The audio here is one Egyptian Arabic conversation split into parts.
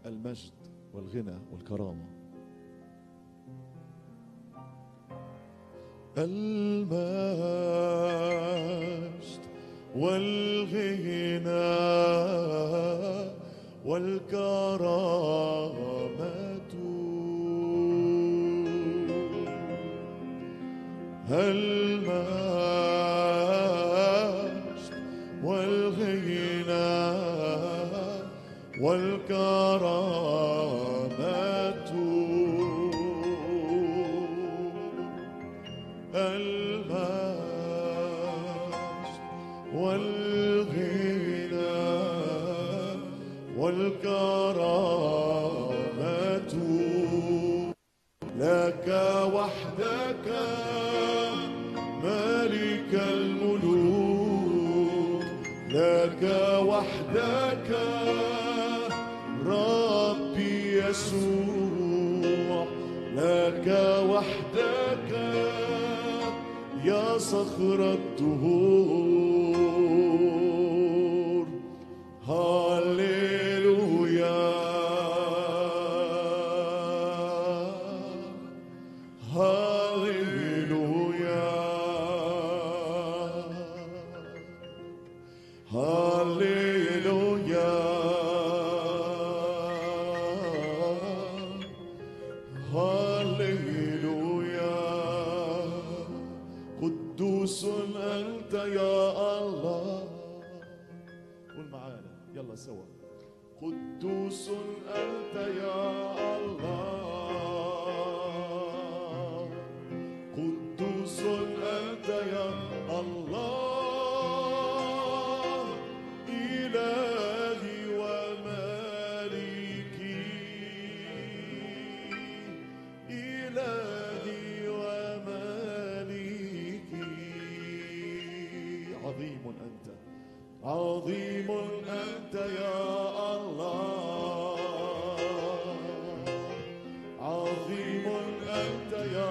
المجد والغنى والكرامة المجد والغنى والكرامة المجد والغنى والكرامة المجد والغنى والكرامة لك وحدك ملك الملوك لك وحدك ربي يسوع لك وحدك يا صخر الدهور هللويا هللويا هللويا هللويا قدوس أنت يا الله قول معانا يلا سوا قدوس أنت يا الله قدوس أنت يا الله إلهي ومالكي إلهي ومالكي عظيم أنت عظيم أنت يا الله عظيم أنت يا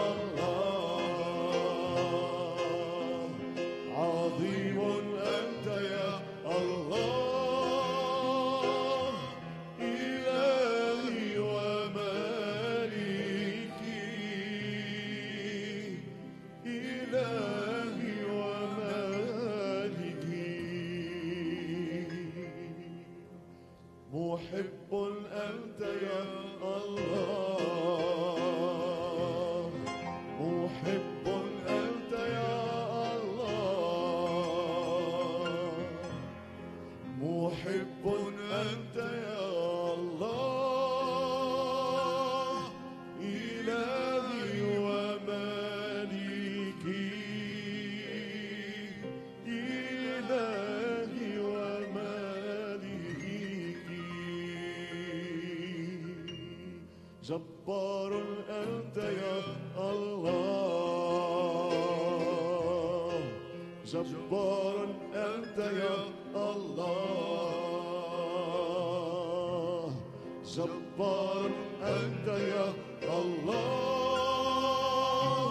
الله عظيم أنت يا الله إلهي ومالكي إلهي ومالكي محب أنت يا الله محب أنت يا الله محب أنت يا الله إلهي ومالكي إلهي ومالكي جبار أنت يا الله جبار أنت يا الله جبار أنت يا الله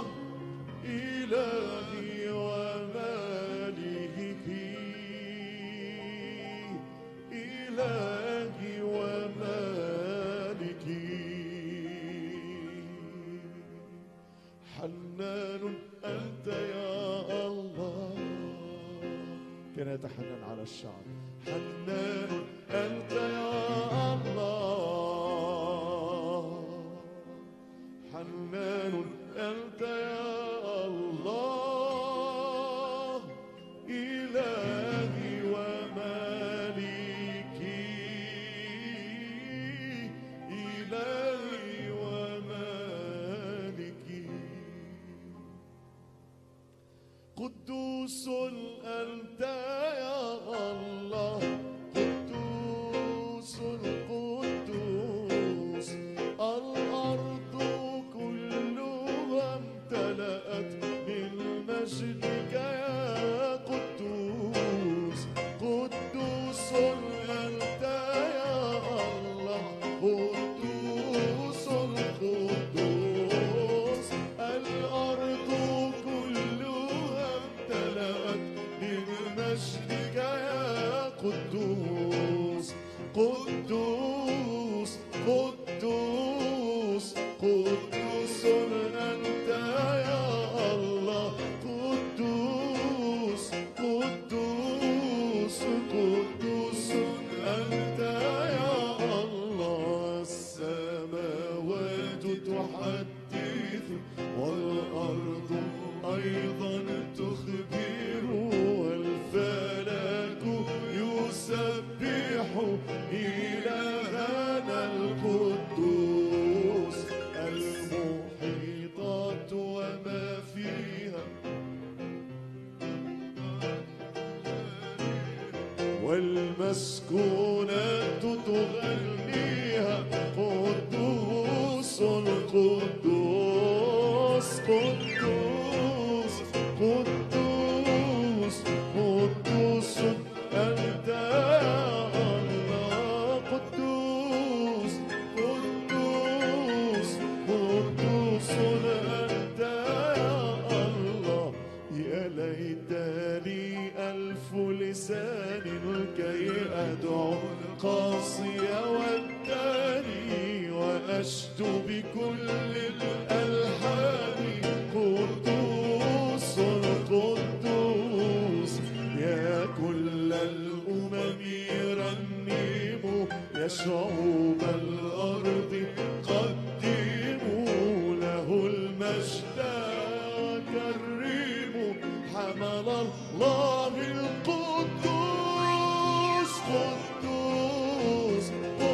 إلهي ومالكي إلهي ومالكي حنان أنت يا الله كان يتحنن على الشعب حنان أنت يا الله حنان أنت يا الله إلهي ومالكي إلهي ومالكي قدوس أنت يا الله المسكونات تغنيها قدوس قدوس قدوس قدوس قدوس أنت يا الله قدوس قدوس قدوس أنت يا الله يا ليت لي ألف لسان كي أدعو القاصي والداني وأشدو بكل الألحان قدوس قدوس يا كل الأمم رنموا يا شعوب الأرض قدموا له المجد وكرموا حمل الله القدوس قدوس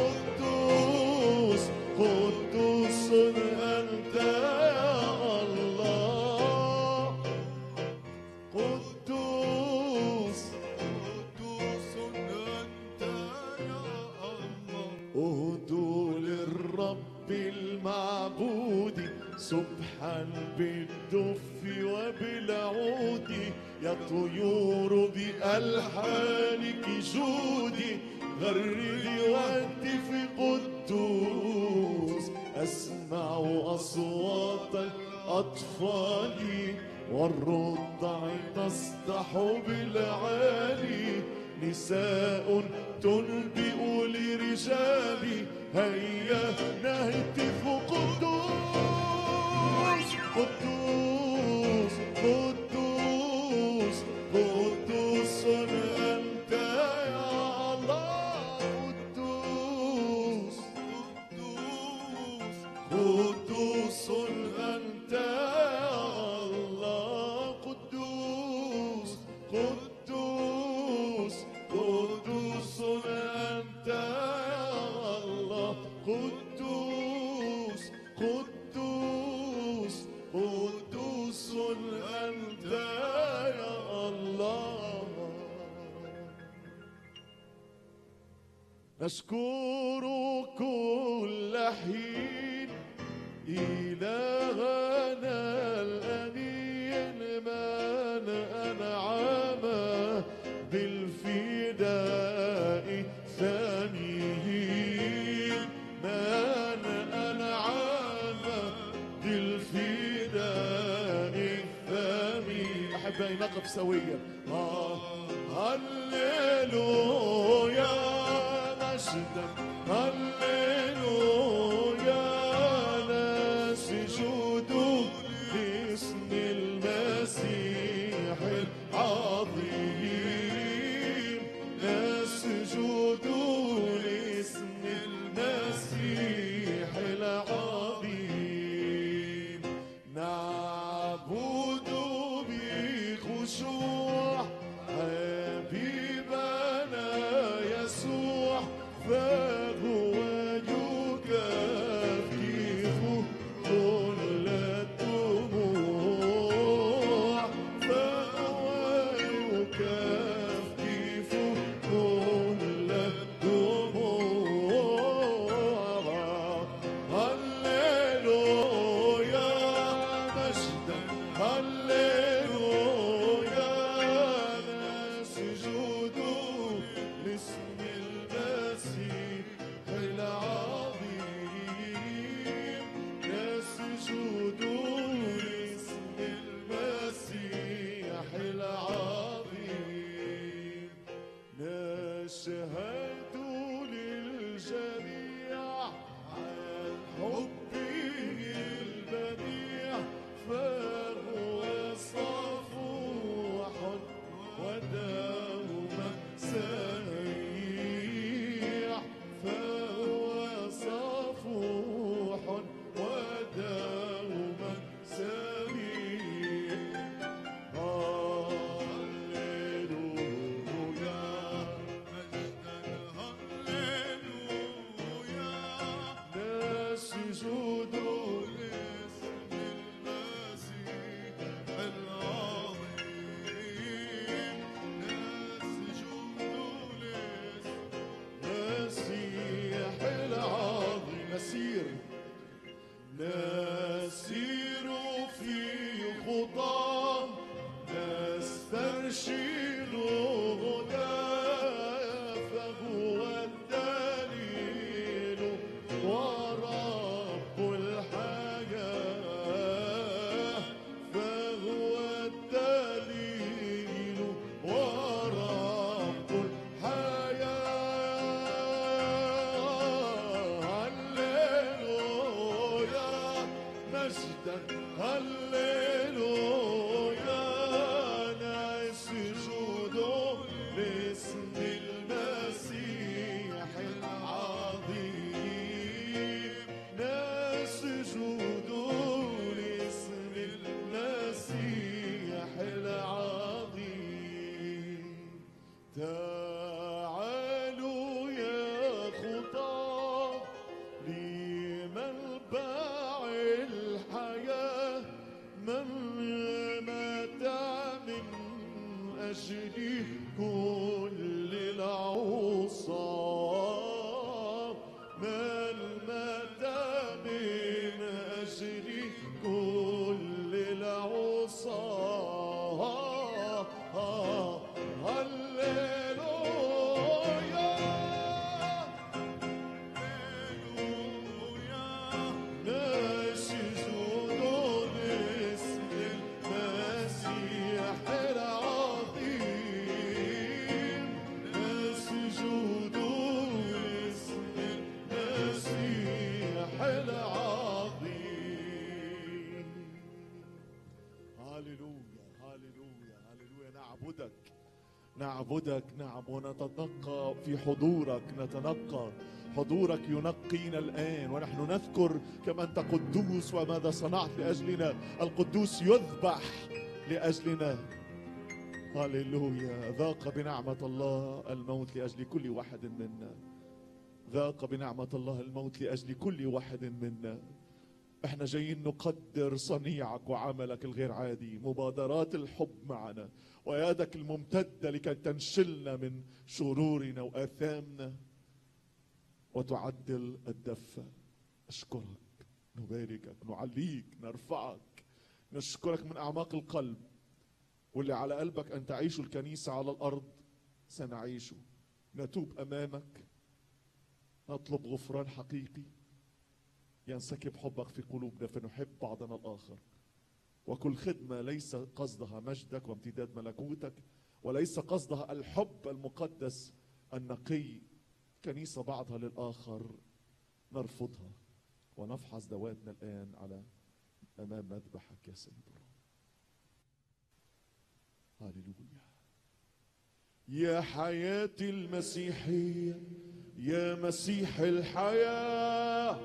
قدوس قدوس أنت يا الله قدوس قدوس أنت يا الله اهدوا للرب المعبود سبحا بالدف وبالعود يا طيور بألحانك جودي غردي وهتف قدوس أسمع أصوات الأطفال والرضع تصدح بالعالي نساء تنبئ لرجالي هيا نهتف قدوس قدوس قدوس قدوس أنت يا الله قدوس قدوس قدوس أنت يا الله قدوس قدوس قدوس أنت يا الله قدوس قدوس قدوس أنت يا الله نشكر كل حين إلهنا الأمين من أنعم بالفداء ثانيه من أنعم بالفداء الثاني أحبائي نقف سويا آه. هللويا مجدا هللويا نسجد باسم المسيح العظيم نسجد لاسم المسيح العظيم نعبد بخشوع حبيبنا يسوع فهو نعبدك نعم ونتنقى في حضورك نتنقى حضورك ينقينا الآن ونحن نذكر كما أنت قدوس وماذا صنعت لأجلنا القدوس يذبح لأجلنا هللويا ذاق بنعمة الله الموت لأجل كل واحد منا ذاق بنعمة الله الموت لأجل كل واحد منا احنا جايين نقدر صنيعك وعملك الغير عادي مبادرات الحب معنا ويدك الممتدة لكي تنشلنا من شرورنا وآثامنا وتعدل الدفة أشكرك نباركك نعليك نرفعك نشكرك من أعماق القلب واللي على قلبك أن تعيش الكنيسة على الأرض سنعيشه نتوب أمامك نطلب غفران حقيقي ينسكب حبك في قلوبنا فنحب بعضنا الآخر وكل خدمة ليس قصدها مجدك وامتداد ملكوتك وليس قصدها الحب المقدس النقي كنيسة بعضها للآخر نرفضها ونفحص ذواتنا الآن على أمام مذبحك يا سيد الرب هللويا يا حياتي المسيحية يا مسيح الحياة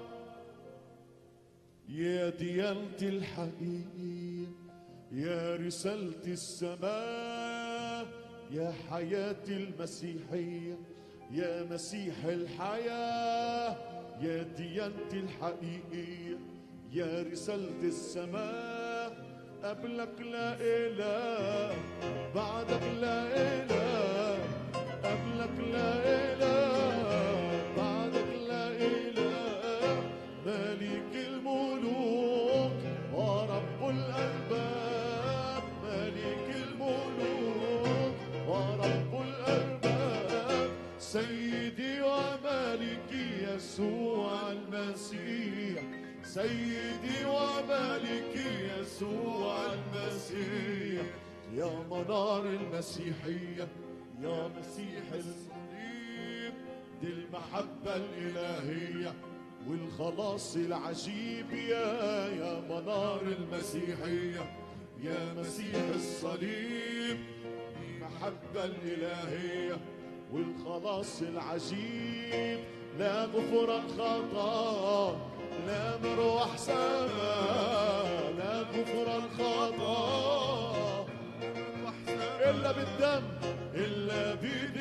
يا ديانتي الحقيقية يا رسالة السماء يا حياتي المسيحية يا مسيح الحياة يا ديانتي الحقيقية يا رسالة السماء قبلك لا إله بعدك لا إله قبلك لا إله بعدك لا إله ملك الملوك ورب الأرباب ملك الملوك ورب الأرباب سيدي ومالكي يسوع المسيح سيدي ومالكي يسوع المسيح يا منار المسيحية يا مسيح الصليب دي المحبة الإلهية والخلاص العجيب يا يا منار المسيحية يا مسيح الصليب المحبة الإلهية والخلاص العجيب لا غفران خطا لا مروح سما لا غفران خطا إلا بالدم إلا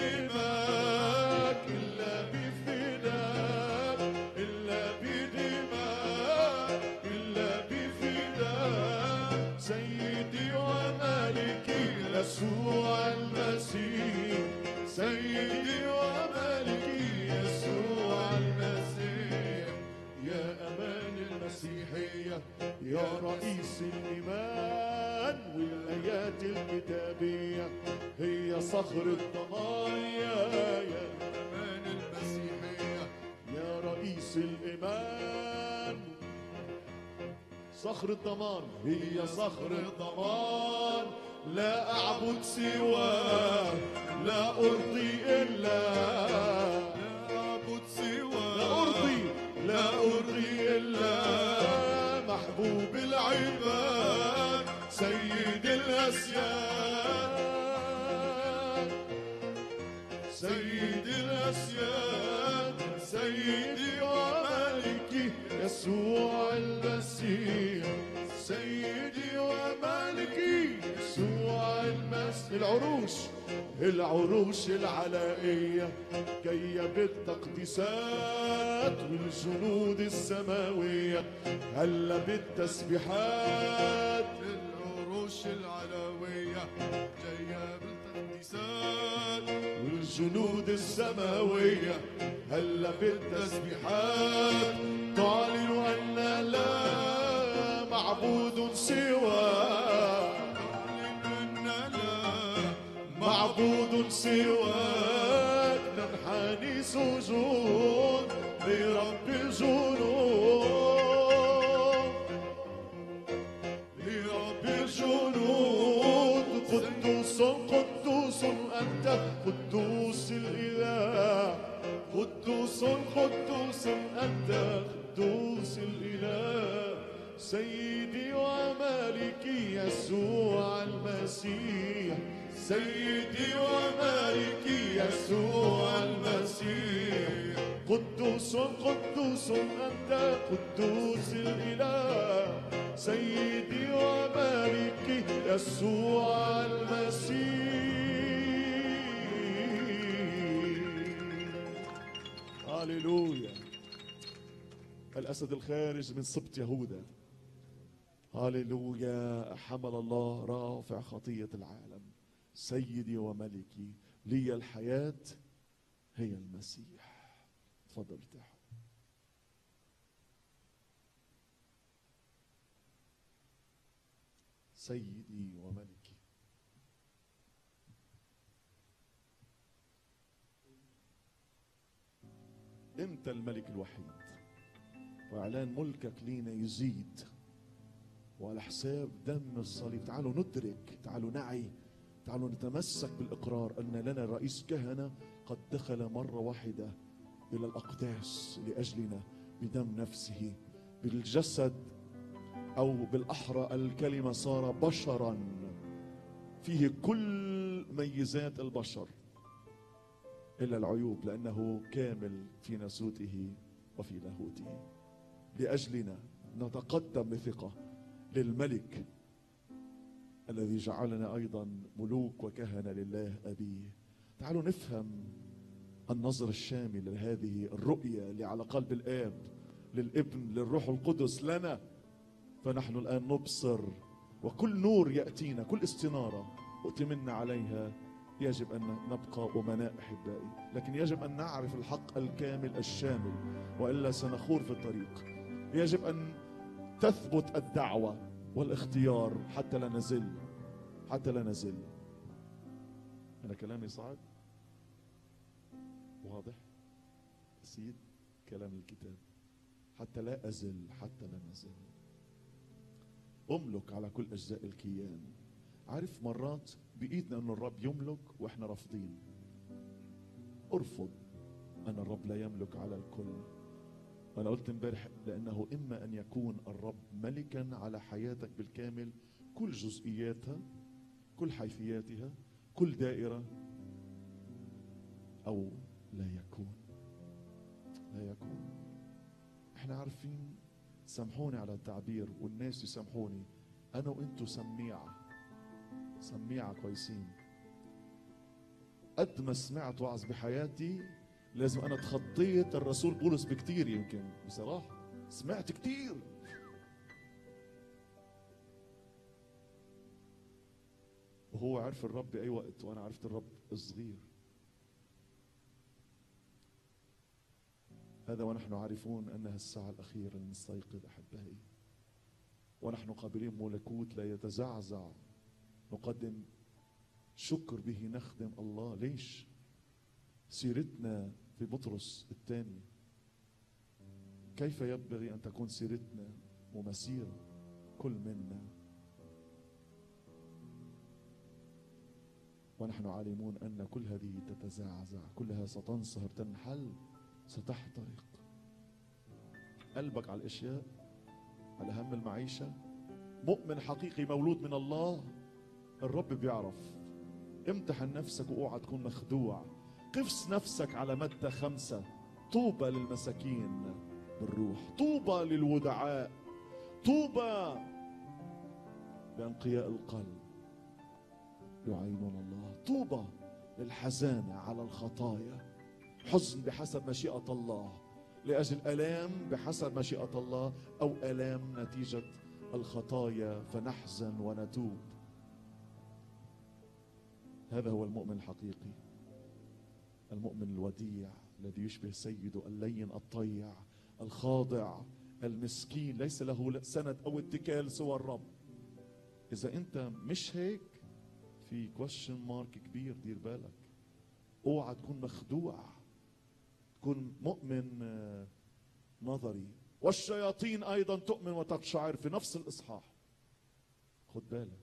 بدماك إلا بفداك إلا بدماك إلا بفداك سيدي ومالكي يسوع المسيح سيدي ومالكي يسوع المسيح يا أمان المسيحية يا رئيس الإيمان والآيات الكتابية هي صخر الضمايا يا أمان المسيحية يا رئيس الإيمان صخر الضمان هي صخر الضمان لا أعبد سواه لا أرضي إلا لا أعبد سواه لا أرضي لا أرضي إلا محبوب العباد سيد الأسياد سيد الأسياد سيدي ومالكي يسوع المسيح سيدي ومالكي يسوع المسيح العروش العروش العلائية جاية بالتقديسات والجنود السماوية هلا بالتسبيحات العروش العلوية جاية بالتقديسات والجنود السماوية هلا بالتسبيحات تعلن أن لا معبود سواه تعلن أن لا معبود سواك ننحني سجود لرب الجنود لرب الجنود قدوس قدوس أنت قدوس الإله قدوس قدوس أنت قدوس الإله سيدي ومالكي يسوع المسيح سيدي ومالكي يسوع المسيح قدوس قدوس أنت قدوس الإله سيدي ومالكي يسوع المسيح هللويا الأسد الخارج من سبط يهوذا هللويا حمل الله رافع خطية العالم سيدي وملكي لي الحياة هي المسيح تفضل ارتاحوا سيدي وملكي انت الملك الوحيد واعلان ملكك لينا يزيد وعلى حساب دم الصليب تعالوا ندرك تعالوا نعي تعالوا نتمسك بالإقرار أن لنا رئيس كهنة قد دخل مرة واحدة إلى الأقداس لأجلنا بدم نفسه بالجسد أو بالأحرى الكلمة صار بشرا فيه كل ميزات البشر إلا العيوب لأنه كامل في نسوته وفي لاهوته لأجلنا نتقدم بثقة للملك الذي جعلنا ايضا ملوك وكهنه لله ابيه تعالوا نفهم النظر الشامل لهذه الرؤيه اللي على قلب الاب للابن للروح القدس لنا فنحن الان نبصر وكل نور ياتينا كل استناره اؤتمنا عليها يجب ان نبقى امناء احبائي لكن يجب ان نعرف الحق الكامل الشامل والا سنخور في الطريق يجب ان تثبت الدعوه والاختيار حتى لا نزل حتى لا نزل أنا كلامي صعب واضح سيد كلام الكتاب حتى لا أزل حتى لا نزل أملك على كل أجزاء الكيان عارف مرات بإيدنا أن الرب يملك وإحنا رافضين ارفض أن الرب لا يملك على الكل أنا قلت امبارح لأنه إما أن يكون الرب ملكا على حياتك بالكامل كل جزئياتها كل حيثياتها كل دائرة أو لا يكون لا يكون احنا عارفين سامحوني على التعبير والناس يسامحوني أنا وأنتوا سميعة سميعة كويسين قد ما سمعت وعظ بحياتي لازم انا تخطيت الرسول بولس بكتير يمكن بصراحه سمعت كتير وهو عرف الرب باي وقت وانا عرفت الرب الصغير هذا ونحن عارفون انها الساعه الاخيره لنستيقظ احبائي ونحن قابلين ملكوت لا يتزعزع نقدم شكر به نخدم الله ليش سيرتنا في بطرس الثاني كيف ينبغي ان تكون سيرتنا ومسير كل منا ونحن عالمون ان كل هذه تتزعزع كلها ستنصهر تنحل ستحترق قلبك على الاشياء على هم المعيشه مؤمن حقيقي مولود من الله الرب بيعرف امتحن نفسك واوعى تكون مخدوع قفز نفسك على متى خمسة طوبى للمساكين بالروح طوبى للودعاء طوبى بأنقياء القلب يعينون الله طوبى للحزانة على الخطايا حزن بحسب مشيئة الله لأجل ألام بحسب مشيئة الله أو ألام نتيجة الخطايا فنحزن ونتوب هذا هو المؤمن الحقيقي المؤمن الوديع الذي يشبه سيده اللين الطيع الخاضع المسكين ليس له سند او اتكال سوى الرب اذا انت مش هيك في كويشن مارك كبير دير بالك اوعى تكون مخدوع تكون مؤمن نظري والشياطين ايضا تؤمن وتقشعر في نفس الاصحاح خد بالك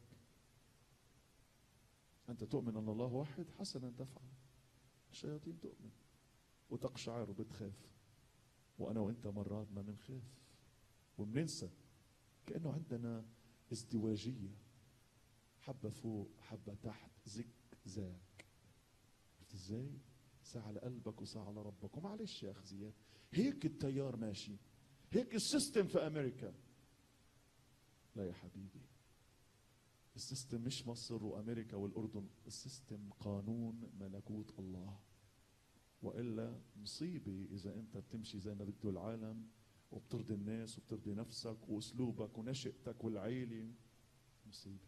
انت تؤمن ان الله واحد حسنا تفعل الشياطين تؤمن وتقشعر وبتخاف وانا وانت مرات ما بنخاف وبننسى كانه عندنا ازدواجيه حبه فوق حبه تحت ذكر ذاك عرفت ازاي؟ ساعة على قلبك وساعة على ربك ومعلش يا اخ زياد هيك التيار ماشي هيك السيستم في امريكا لا يا حبيبي السيستم مش مصر وامريكا والاردن السيستم قانون ملكوت الله والا مصيبه اذا انت بتمشي زي ما بده العالم وبترضي الناس وبترضي نفسك واسلوبك ونشأتك والعيله مصيبه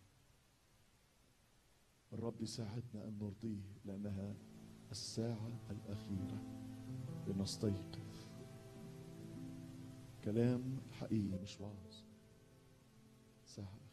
الرب يساعدنا ان نرضيه لانها الساعه الاخيره لنستيقظ كلام حقيقي مش وعظ ساعه اخيره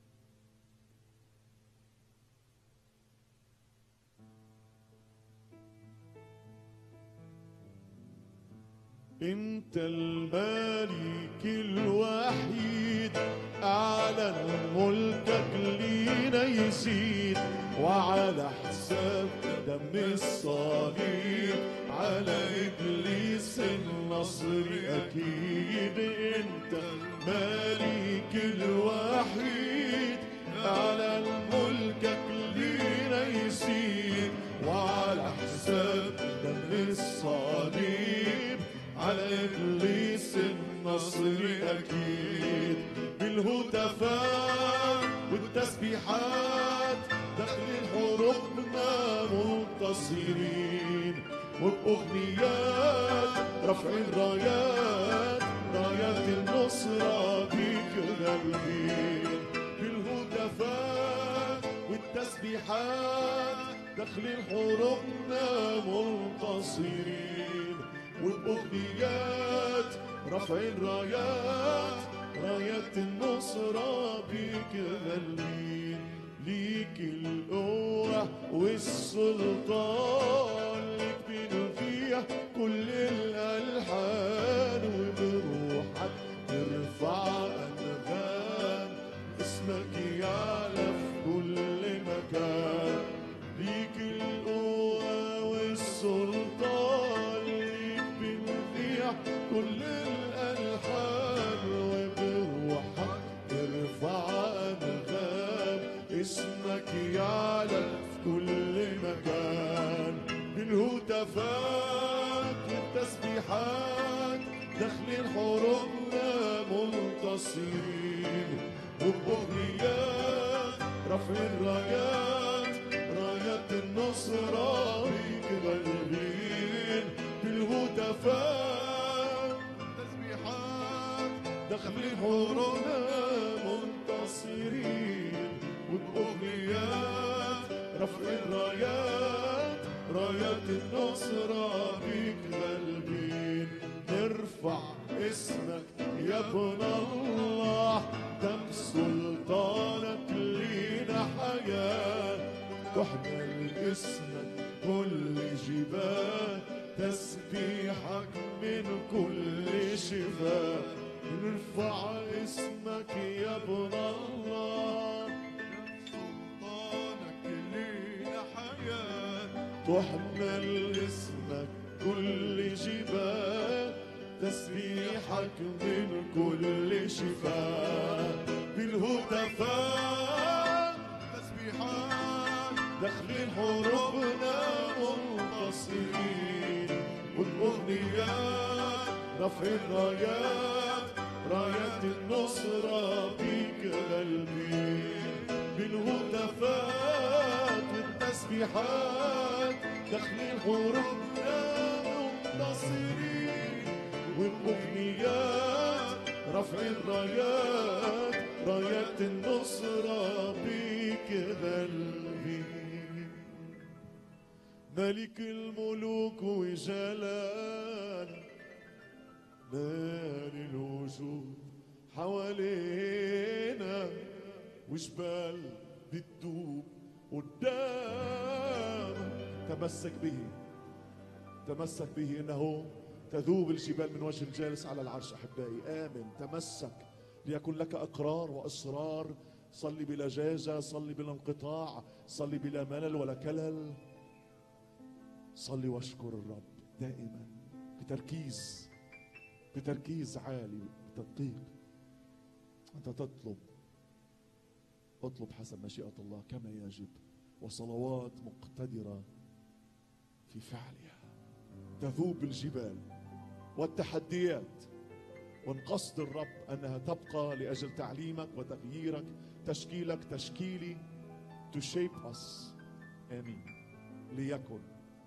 انت الملك الوحيد اعلن ملكك لينا يزيد وعلى حساب دم الصليب على ابليس النصر اكيد انت الملك الوحيد اعلن ملكك لينا يزيد وعلى حساب دم الصليب على ابليس النصر اكيد بالهتافات والتسبيحات داخلين حروبنا منتصرين وبأغنيات رفعين رايات رايات النصرة بيك غالبين بالهتافات والتسبيحات داخلين حروبنا منتصرين وبأغنيات رفعين رايات رايات النصرة بيك غالبين ليك القوة والسلطان ليك بنفيح كل الألحان وبروحك ترفع أنغام اسمك يعلى في كل مكان ليك القوة والسلطان ليك بنفيح كل الألحان وبروحك ترفع أنغام اسمك يعلى في كل مكان بالهتافات والتسبيحات داخلين حروبنا منتصرين وبأغنيات رفع الرايات رايات النصرة بيك غالبين بالهتافات تسبيحات داخلين حروبنا منتصرين وبأغنيات رفع الرايات رايات النصرة بيك غالبين نرفع اسمك يا ابن الله دم سلطانك لينا حياة تحمل اسمك كل جبال تسبيحك من كل شفاء نرفع اسمك يا ابن الله سلطانك لينا حياة تحمل اسمك كل جبال تسبيحك من كل شفاء بالهتافات تسبيحات داخلين حروبنا منتصرين والأغنيات رفع الرايات رايات النصرة بيك غالبين بالهتافات والتسبيحات داخلين حروبنا منتصرين والأغنيات رفع الرايات رايات النصرة بيك غالبين ملك الملوك وجلال مال الوجود حوالينا وجبال بتدوب قدام تمسك به تمسك به انه تذوب الجبال من وجه الجالس على العرش احبائي امن تمسك ليكن لك اقرار واصرار صلي بلا جاجه صلي بلا انقطاع صلي بلا ملل ولا كلل صلي واشكر الرب دائما بتركيز بتركيز عالي بتدقيق انت تطلب اطلب حسب مشيئه الله كما يجب وصلوات مقتدرة في فعلها تذوب الجبال والتحديات وان قصد الرب انها تبقى لاجل تعليمك وتغييرك تشكيلك تشكيلي to shape us امين ليكن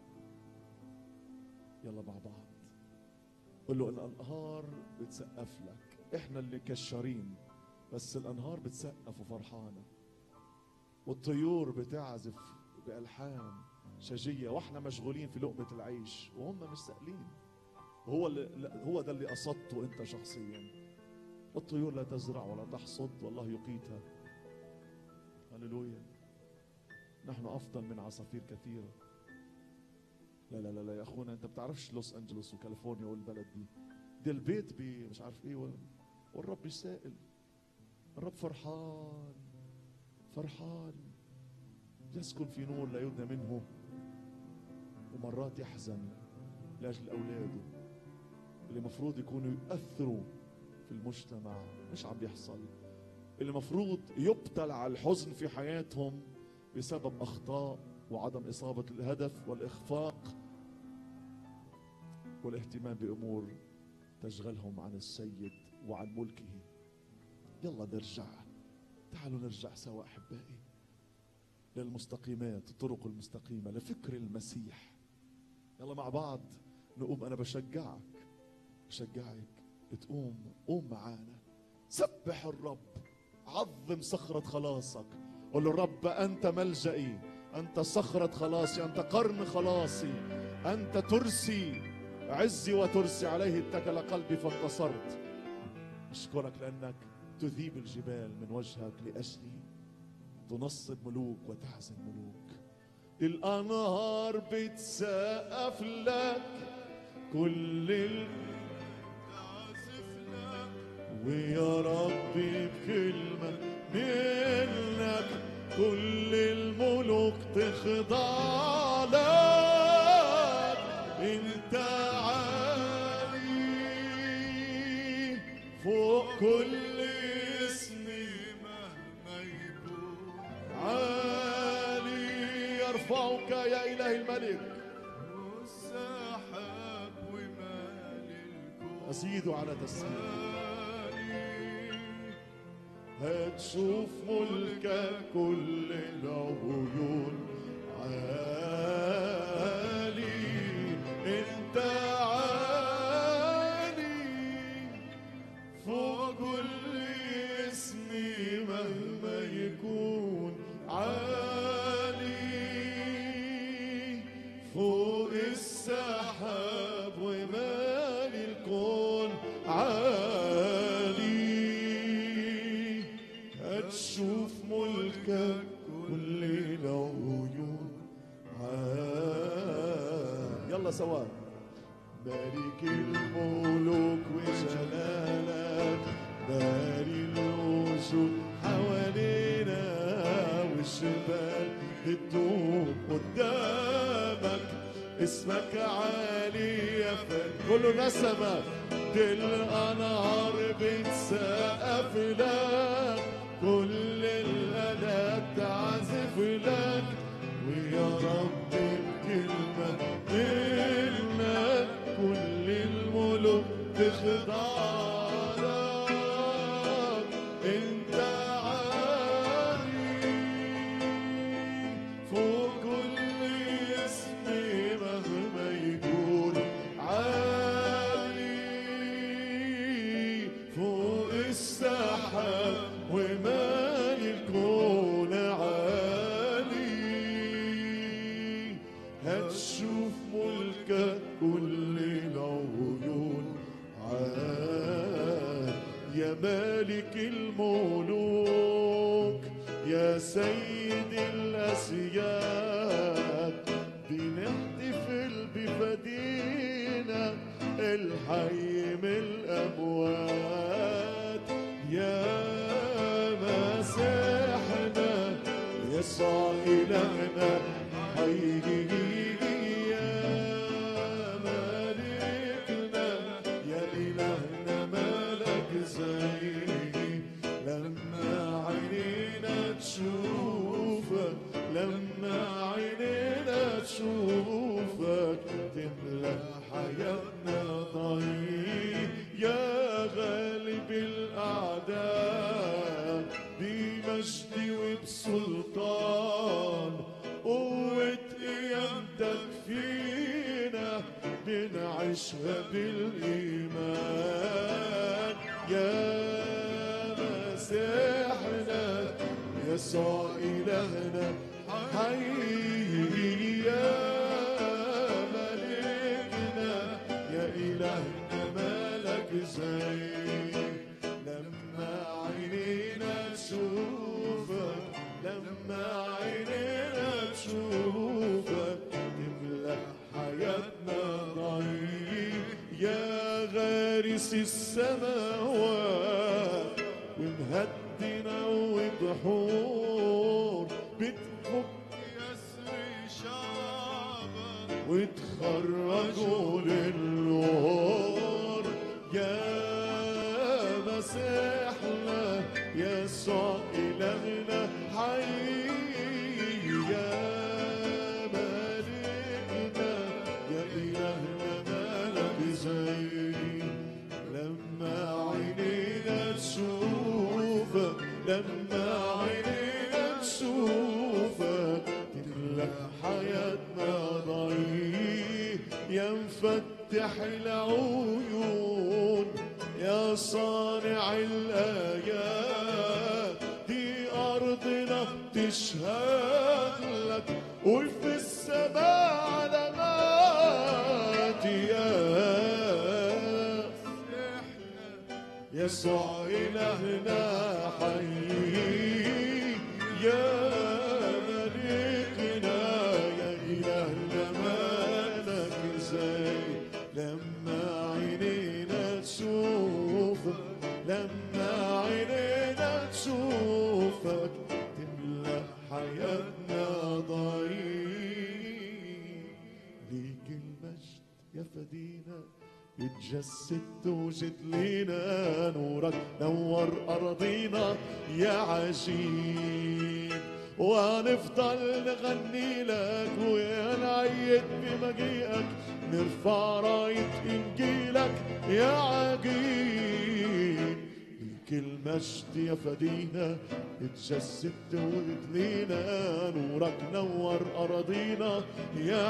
يلا مع بعض قل له الانهار بتسقف لك احنا اللي كشارين بس الانهار بتسقف وفرحانه والطيور بتعزف بالحان شجيه واحنا مشغولين في لقمه العيش وهم مش سائلين هو اللي هو ده اللي قصدته انت شخصيا الطيور لا تزرع ولا تحصد والله يقيتها هللويا نحن افضل من عصافير كثيره لا لا لا لا يا اخونا انت بتعرفش لوس انجلوس وكاليفورنيا والبلد دي ده البيت بي مش عارف ايه وال- والرب سائل الرب فرحان فرحان يسكن في نور لا يبنى منه ومرات يحزن لاجل اولاده اللي مفروض يكونوا يؤثروا في المجتمع مش عم بيحصل اللي مفروض يبتلع الحزن في حياتهم بسبب اخطاء وعدم اصابه الهدف والاخفاق والاهتمام بامور تشغلهم عن السيد وعن ملكه يلا نرجع تعالوا نرجع سوا احبائي للمستقيمات الطرق المستقيمه لفكر المسيح يلا مع بعض نقوم انا بشجعك بشجعك تقوم قوم معانا سبح الرب عظم صخرة خلاصك قل له رب أنت ملجئي أنت صخرة خلاصي أنت قرن خلاصي أنت ترسي عزي وترسي عليه اتكل قلبي فانتصرت أشكرك لأنك تذيب الجبال من وجهك لأجلي تنصب ملوك وتحزن ملوك الأنهار بتسقف لك كل ال... ويا ربي بكلمة منك كل الملوك تخضع لك انت عالي فوق كل اسم مهما يكون عالي يرفعك يا إله الملك والسحاب ومال الكون أزيد على تسبيح عالي هتشوف ملكك كل العيون عالي انت عالي فوق كل اسم مهما يكون عالي فوق السحاب ومال الكون عالي هتشوف ملكك كل العيون عالي يلا سوا بارك الملوك وجلالك باري الوجود حوالينا والجبال بتدوب قدامك اسمك عالي يا فن كله نسمة دي الأنهار بتسقف لك كل الآلات تعزف لك ويا رب بكلمة منك كل الملوك تخضع لك انت عالي فوق كل اسم مهما يكون عالي فوق السحاب ومال الكون عالي هتشوف ملكك كل العيون عال يا مالك الملوك يا سيد الأسياد بنحتفل بفدينا الحي من الأموات يا مسيحنا يسوع إلهنا حي يا مالكنا يا إلهنا ملك زي لما عينينا تشوفك لما المجد وبسلطان قوة قيامتك فينا بنعيشها بالإيمان يا مسيحنا يسوع إلهنا حي يا ملكنا يا إلهنا ملك زي لما عينينا تشوفك لما عينينا تشوفك تملى حياتنا ضعيف يا غارس السماوات ومهدنا وبحور بتفك يسري شعبك وتخرجوا للنور يا مسيحنا يسوع إلهنا حي يا ملكنا يا إلهنا ملك زي لما عينينا تشوفك لما عينينا تشوفك تملى حياتنا ضعيف يا مفتح العيون يا صانع الآيات دي أرضنا تشهد لك وفي السماء علامات يا يسوع إلهنا حي يا ملكنا يا إلهنا مالك زي لما عينينا تشوفك لما عينينا تشوفك تملى حياتنا ضعيف ليك المجد يا فدينا اتجسد توجد لينا نورك نور أرضينا يا عجيب ونفضل نغني لك ونعيد بمجيئك نرفع راية إنجيلك يا عجيب ليك المجد يا فدينا اتجسد توجد لينا نورك نور أراضينا يا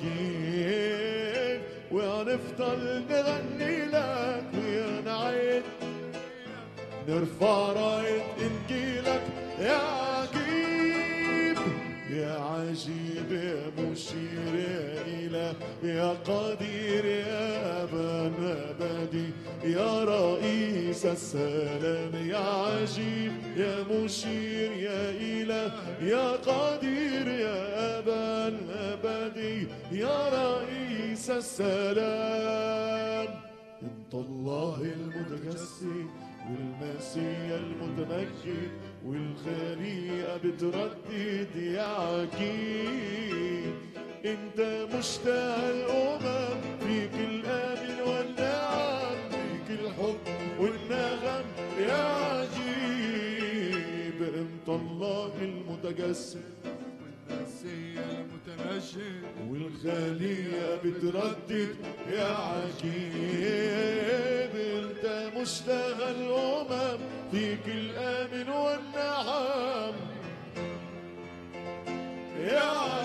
عجيب ونفضل نغني لك ونعيد نرفع راية إنجيلك يا عجيب يا عجيب يا مشير يا إله يا قدير يا أبا أبدي يا رئيس السلام يا عجيب يا مشير يا إله يا قدير يا أبا أبدي يا رئيس السلام انت الله المتجسد والمسيح المتمجد والخليقة بتردد يا عجيب انت مشتاق الامم فيك الامن والنعم فيك الحب والنغم يا عجيب انت الله المتجسد والنسي المتمجد والخليقة بتردد يا عجيب انت مشتغل الامم فيك الامن والنعم يا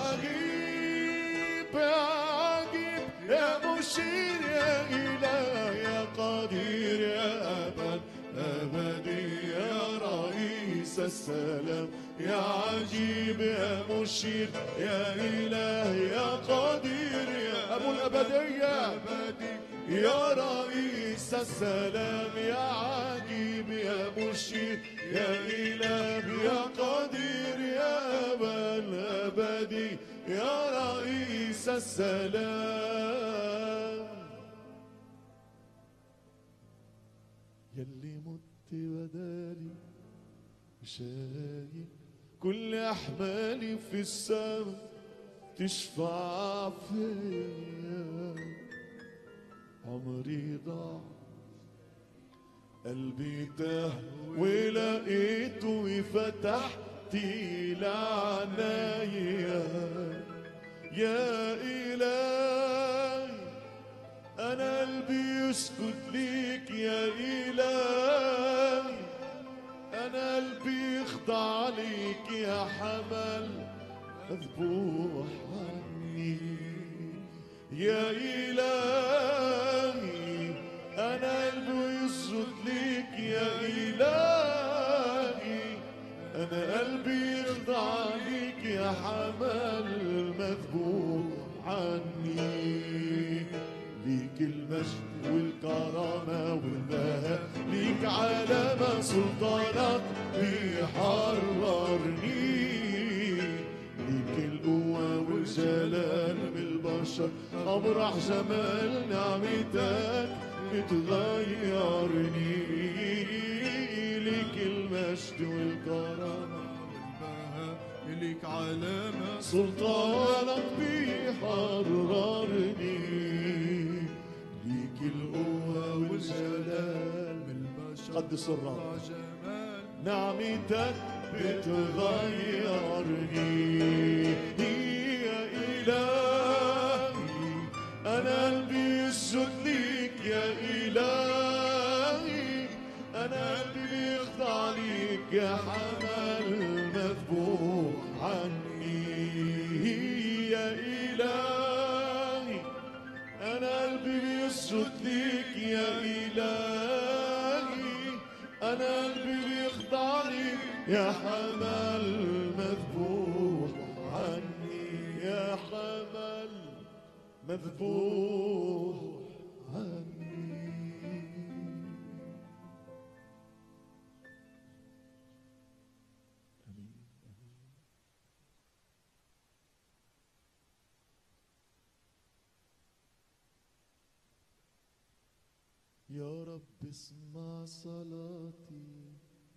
عجيب يا عجيب يا مشير يا اله يا قدير يا ابد ابدي يا رئيس السلام يا عجيب يا مشير يا اله يا قدير يا ابو الابديه أبدي يا رئيس السلام يا عجيب يا مشير يا إله يا قدير يا أبا الأبدي يا رئيس السلام يلي مت بدالي شايل كل أحمالي في السماء تشفع فيا عمري ضاع قلبي تاه ولقيته فتحت لعنايا يا إلهي أنا قلبي يسكت ليك يا إلهي أنا قلبي يخضع عليك يا حمل مذبوح عني يا إلهي أنا قلبي يسجد ليك يا إلهي أنا قلبي يخضع ليك يا حمل مذبوح عني ليك المجد والكرامة والبهاء ليك علامة سلطانك بيحررني ليك القوة والجلال بالبشر أمرح جمال نعمتك بتغيرني ليك المجد والكرامة والبهاء ليك علامة سلطانك بيحررني ليك القوة والجلال بالبشر قدس الرب جمال نعمتك بتغيرني يا إلهي أنا قلبي يسجد ليك يا إلهي أنا قلبي بيخضع ليك يا حمل مذبوح عني يا إلهي أنا قلبي بيسجد ليك يا إلهي أنا قلبي بيخضع ليك يا حمل مذبوح عني يا حمل مذبوح عني يا رب اسمع صلاتي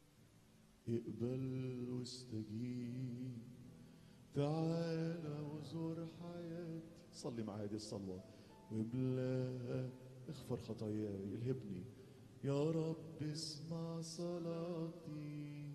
اقبل واستجيب تعال وزور حياتي صلي مع هذه الصلوة واملا اغفر خطاياي الهبني يا رب اسمع صلاتي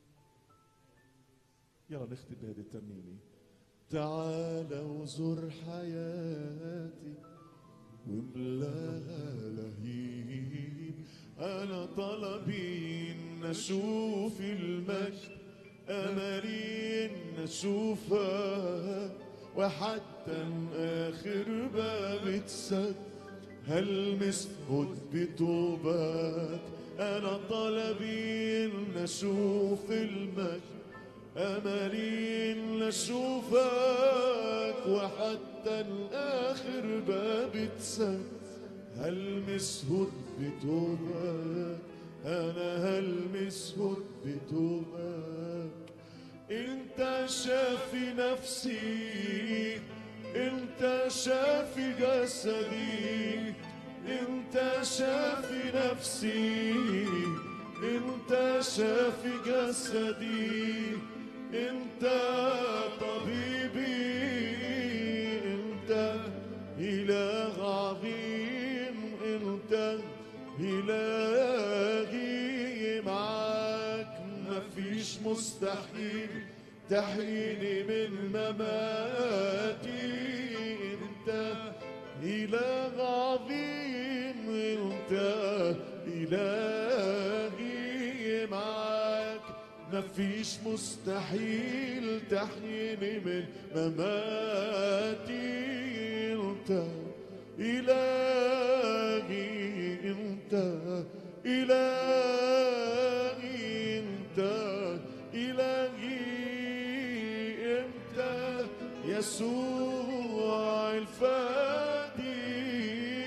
يلا نختم بهذه الترنيمة تعال وزور حياتي واملاها لهيب انا طلبي ان اشوف المجد املي ان اشوفها وحتى اخر باب اتسد هلمس بتوبات انا طلبي ان اشوف المجد املي ان اشوفك وحتى الاخر باب اتسد هلمس هد بتوبك انا هلمس هد بتوبك انت شافي نفسي انت شافي جسدي انت شافي نفسي انت شافي جسدي انت طبيبي انت اله عظيم انت الهي معاك مفيش مستحيل تحييني من مماتي انت اله عظيم انت الهي معاك مفيش مستحيل تحييني من مماتي انت الهي انت الهي انت الهي انت يسوع الفادي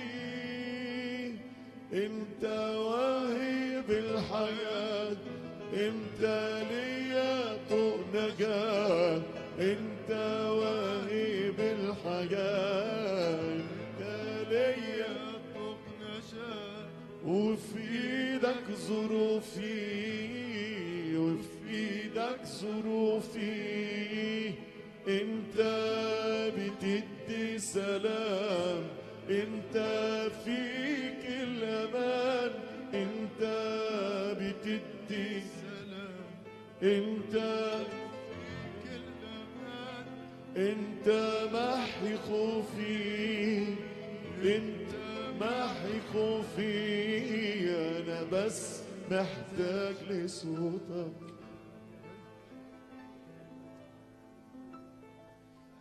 انت واهب الحياة انت ليا طوق نجاة انت واهب الحياة انت ليا طوق نشاء وفي ايدك ظروفي وفي ايدك ظروفي انت بتدي سلام انت فيك الامان انت بتدي سلام انت كل أمان انت محي خوفي انت محي خوفي انا بس محتاج لصوتك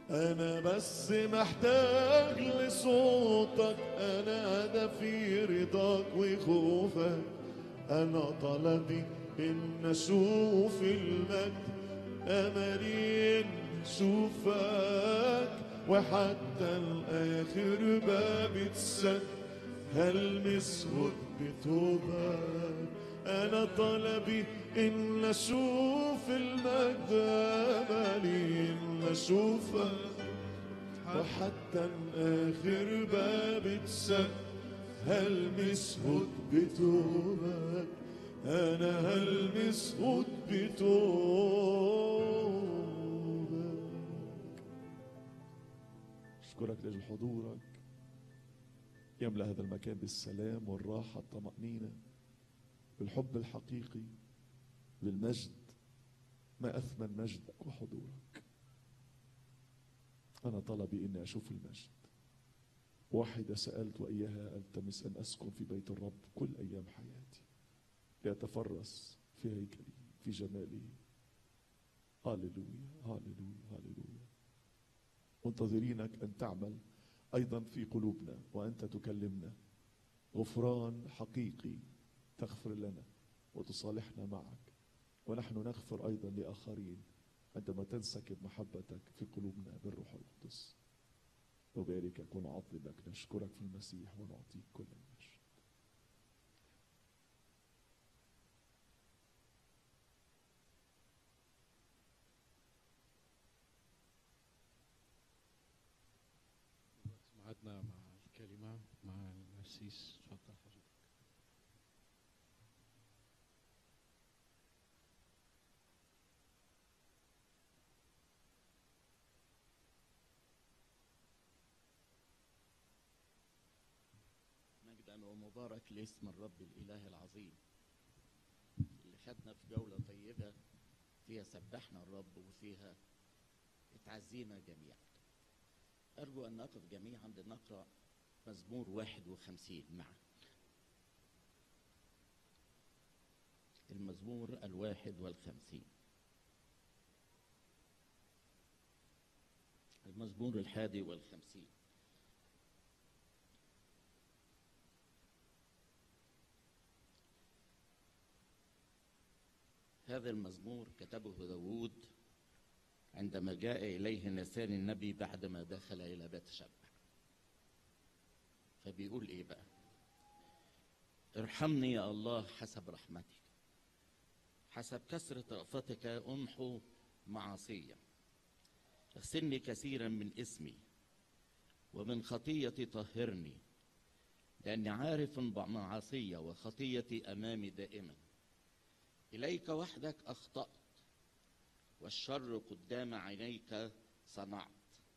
أنا بس محتاج لصوتك أنا هدفي رضاك وخوفك أنا طلبي إن أشوف المجد أملي إن أشوفك وحتى الآخر باب اتسد هلمس بتوبك أنا طلبي إن أشوف المجد أملي إن أشوفك وحتى الآخر باب اتسد هلمس بتوبك أنا هلمس بتوبك أشكرك لأجل حضورك يملأ هذا المكان بالسلام والراحة الطمأنينة بالحب الحقيقي بالمجد ما أثمن مجدك وحضورك أنا طلبي إني أشوف المجد واحدة سألت وإياها ألتمس أن أسكن في بيت الرب كل أيام حياتي لأتفرس في هيكله في جماله هاللويا هاللويا هاللويا منتظرينك أن تعمل أيضا في قلوبنا وأنت تكلمنا غفران حقيقي تغفر لنا وتصالحنا معك ونحن نغفر أيضا لآخرين عندما تنسكب محبتك في قلوبنا بالروح القدس نباركك ونعظمك نشكرك في المسيح ونعطيك كل المجد معدنا مع الكلمة مع الأسيس اتفضل حضرتك مجدا ومبارك لاسم الرب الاله العظيم اللي خدنا في جوله طيبه فيها سبحنا الرب وفيها اتعزينا جميعا ارجو ان نقف جميعا لنقرا مزمور 51 معا المزمور الواحد والخمسين المزمور الحادي والخمسين هذا المزمور كتبه داود عندما جاء إليه نسان النبي بعدما دخل إلى بيت شبع فبيقول إيه بقى ارحمني يا الله حسب رحمتك حسب كثرة رأفتك أمحو معاصية اغسلني كثيرا من اسمي ومن خطيتي طهرني لأني عارف بمعاصية وخطيتي أمامي دائما إليك وحدك أخطأت والشر قدام عينيك صنعت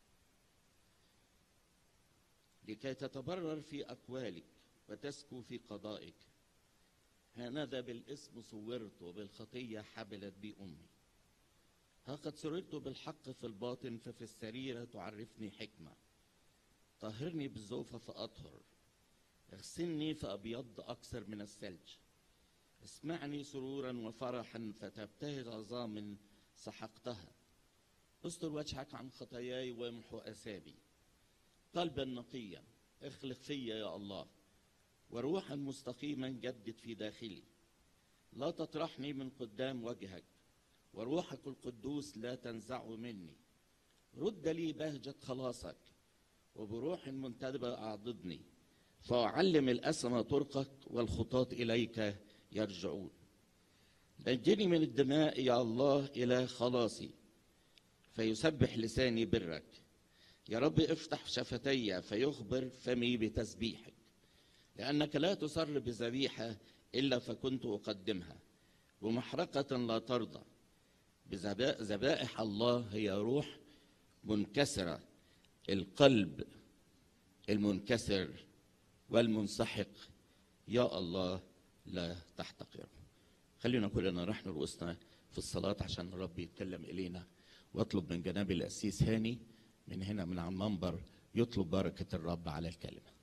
لكي تتبرر في أقوالك وتسكو في قضائك هانذا بالاسم صورت وبالخطية حبلت بي أمي ها قد سررت بالحق في الباطن ففي السريرة تعرفني حكمة طهرني بالزوفة فأطهر اغسلني فأبيض أكثر من الثلج اسمعني سرورا وفرحا فتبتهج عظام سحقتها استر وجهك عن خطاياي وامحو اثابي قلبا نقيا اخلق فيا يا الله وروحا مستقيما جدد في داخلي لا تطرحني من قدام وجهك وروحك القدوس لا تنزعه مني رد لي بهجة خلاصك وبروح منتدبة أعضدني فأعلم الأسمى طرقك والخطاة إليك يرجعون نجني من الدماء يا الله إلى خلاصي فيسبح لساني برك يا رب افتح شفتي فيخبر فمي بتسبيحك لأنك لا تسر بذبيحة إلا فكنت أقدمها ومحرقة لا ترضى بذبائح الله هي روح منكسرة القلب المنكسر والمنسحق يا الله لا تحتقره خلينا كلنا نحن رؤوسنا في الصلاة عشان الرب يتكلم إلينا واطلب من جناب الأسيس هاني من هنا من على المنبر يطلب بركة الرب على الكلمة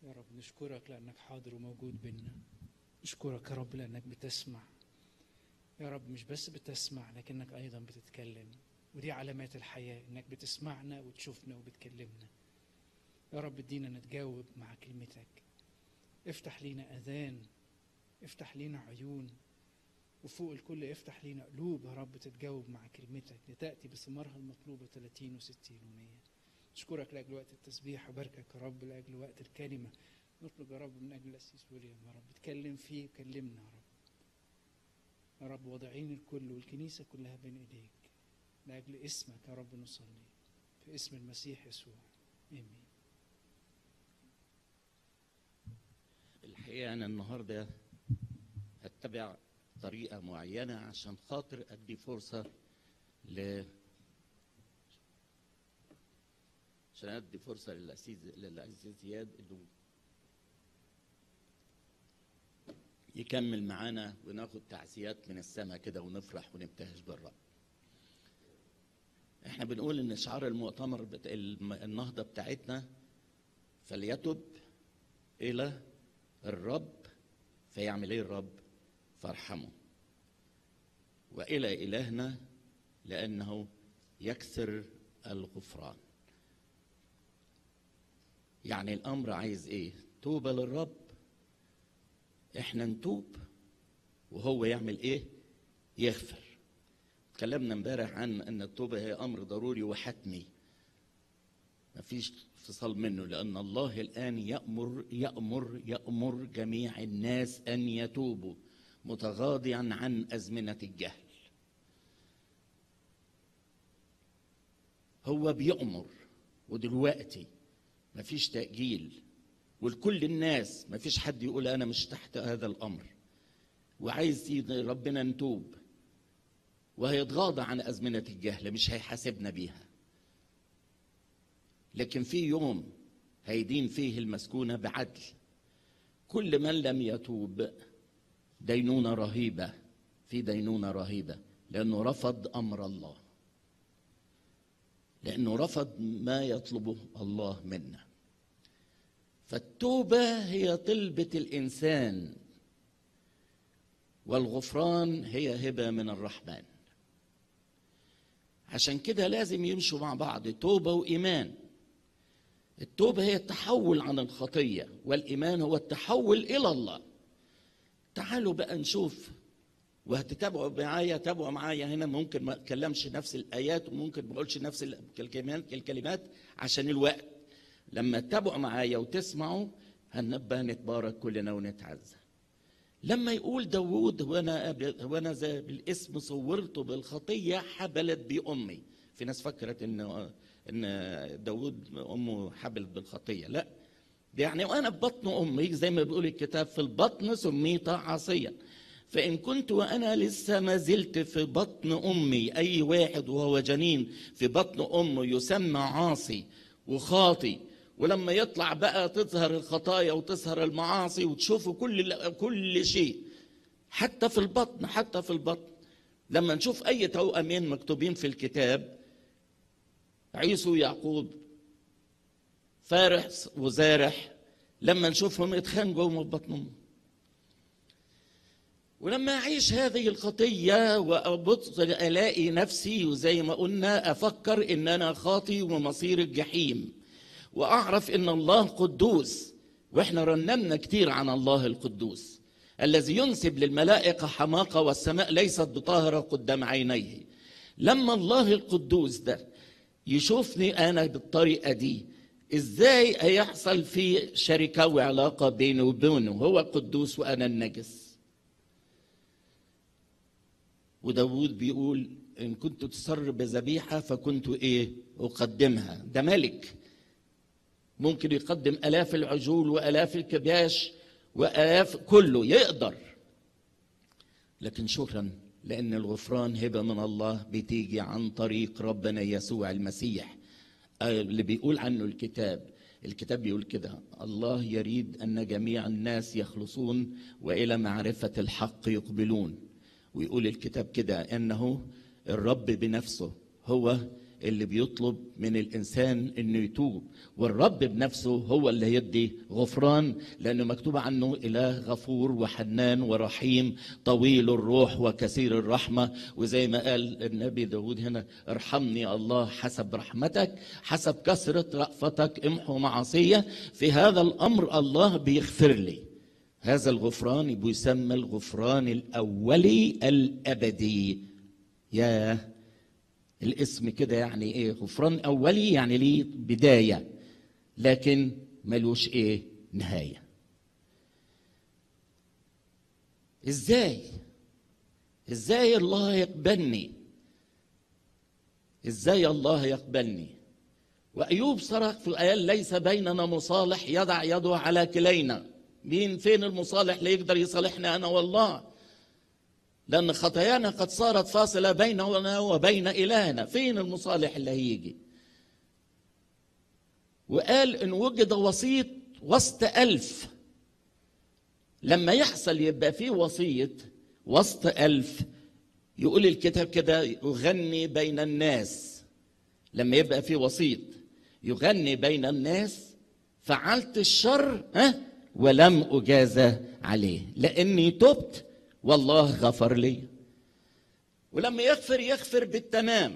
يا رب نشكرك لأنك حاضر وموجود بينا نشكرك يا رب لأنك بتسمع يا رب مش بس بتسمع لكنك أيضا بتتكلم ودي علامات الحياة إنك بتسمعنا وتشوفنا وبتكلمنا يا رب ادينا نتجاوب مع كلمتك افتح لينا أذان افتح لينا عيون وفوق الكل افتح لينا قلوب يا رب تتجاوب مع كلمتك لتأتي بثمارها المطلوبة 30 و60 و100 أشكرك لأجل وقت التسبيح وباركك يا رب لأجل وقت الكلمة نطلب يا رب من أجل الأسيس ويليام يا رب اتكلم فيه وكلمنا يا رب يا رب واضعين الكل والكنيسة كلها بين إيديك لأجل اسمك يا رب نصلي في اسم المسيح يسوع آمين الحقيقة أنا النهاردة هتبع طريقة معينة عشان خاطر أدي فرصة ل عشان أدي فرصة للعزيز للعزيز زياد إنه يكمل معانا وناخد تعزيات من السماء كده ونفرح ونبتهج بالرب. احنا بنقول ان شعار المؤتمر بتا... الم- النهضه بتاعتنا فليتب الى الرب فيعمل ايه الرب؟ فارحمه. والى الهنا لانه يكثر الغفران. يعني الامر عايز ايه؟ توبه للرب احنا نتوب وهو يعمل ايه؟ يغفر. اتكلمنا امبارح عن ان التوبه هي امر ضروري وحتمي. مفيش انفصال منه لان الله الان يامر يامر يامر جميع الناس ان يتوبوا متغاضيا عن ازمنه الجهل. هو بيأمر ودلوقتي مفيش تأجيل ولكل الناس مفيش حد يقول أنا مش تحت هذا الأمر وعايز ي- ربنا نتوب وهيتغاضى عن أزمنة الجهل مش هيحاسبنا بيها لكن في يوم هيدين فيه المسكونة بعدل كل من لم يتوب دينونة رهيبة في دينونة رهيبة لأنه رفض أمر الله لأنه رفض ما يطلبه الله منا فالتوبة هي طلبة الإنسان والغفران هي هبة من الرحمن عشان كده لازم يمشوا مع بعض توبة وإيمان التوبة هي التحول عن الخطية والإيمان هو التحول إلى الله تعالوا بقى نشوف وهتتابعوا معايا تابعوا معايا هنا ممكن ما اتكلمش نفس الايات وممكن ما اقولش نفس الكلمات الكلمات عشان الوقت لما تتابعوا معايا وتسمعوا هنبقى نتبارك كلنا ونتعزى لما يقول داوود وانا وانا ذا بالاسم صورته بالخطيه حبلت بي امي في ناس فكرت ان ان داوود امه حبلت بالخطيه لا ده يعني وانا في بطن امي زي ما بيقول الكتاب في البطن سميت عاصيا فإن كنت وأنا لسه ما زلت في بطن أمي أي واحد وهو جنين في بطن أمه يسمى عاصي وخاطي ولما يطلع بقى تظهر الخطايا وتظهر المعاصي وتشوفوا كل كل شيء حتى في البطن حتى في البطن لما نشوف أي توأمين مكتوبين في الكتاب عيسو ويعقوب فارح وزارح لما نشوفهم اتخانقوا في بطن امه ولما أعيش هذه الخطية وأبص ألاقي نفسي وزي ما قلنا أفكر إن أنا خاطي ومصير الجحيم وأعرف إن الله قدوس وإحنا رنمنا كتير عن الله القدوس الذي ينسب للملائكة حماقة والسماء ليست بطاهرة قدام عينيه لما الله القدوس ده يشوفني أنا بالطريقة دي إزاي هيحصل في شركة وعلاقة بيني وبينه هو قدوس وأنا النجس وداود بيقول إن كنت تسر بذبيحة فكنت إيه أقدمها ده ملك ممكن يقدم آلاف العجول وآلاف الكباش وآلاف كله يقدر لكن شكرا لأن الغفران هبة من الله بتيجي عن طريق ربنا يسوع المسيح اللي بيقول عنه الكتاب الكتاب بيقول كده الله يريد أن جميع الناس يخلصون وإلى معرفة الحق يقبلون ويقول الكتاب كده انه الرب بنفسه هو اللي بيطلب من الانسان انه يتوب والرب بنفسه هو اللي يدي غفران لانه مكتوب عنه اله غفور وحنان ورحيم طويل الروح وكثير الرحمه وزي ما قال النبي داود هنا ارحمني الله حسب رحمتك حسب كثره رأفتك امحو معصيه في هذا الامر الله بيغفر لي هذا الغفران بيسمى الغفران الاولي الابدي يا الاسم كده يعني ايه غفران اولي يعني ليه بدايه لكن ملوش ايه نهايه ازاي ازاي الله يقبلني ازاي الله يقبلني وايوب صرخ في الايات ليس بيننا مصالح يضع يده على كلينا مين فين المصالح اللي يقدر يصالحنا انا والله لأن خطايانا قد صارت فاصلة بيننا وبين إلهنا فين المصالح اللي هيجي وقال إن وجد وسيط وسط ألف لما يحصل يبقى فيه وسيط وسط ألف يقول الكتاب كده يغني بين الناس لما يبقى فيه وسيط يغني بين الناس فعلت الشر ها ولم أجازى عليه لأني تبت والله غفر لي ولما يغفر يغفر بالتمام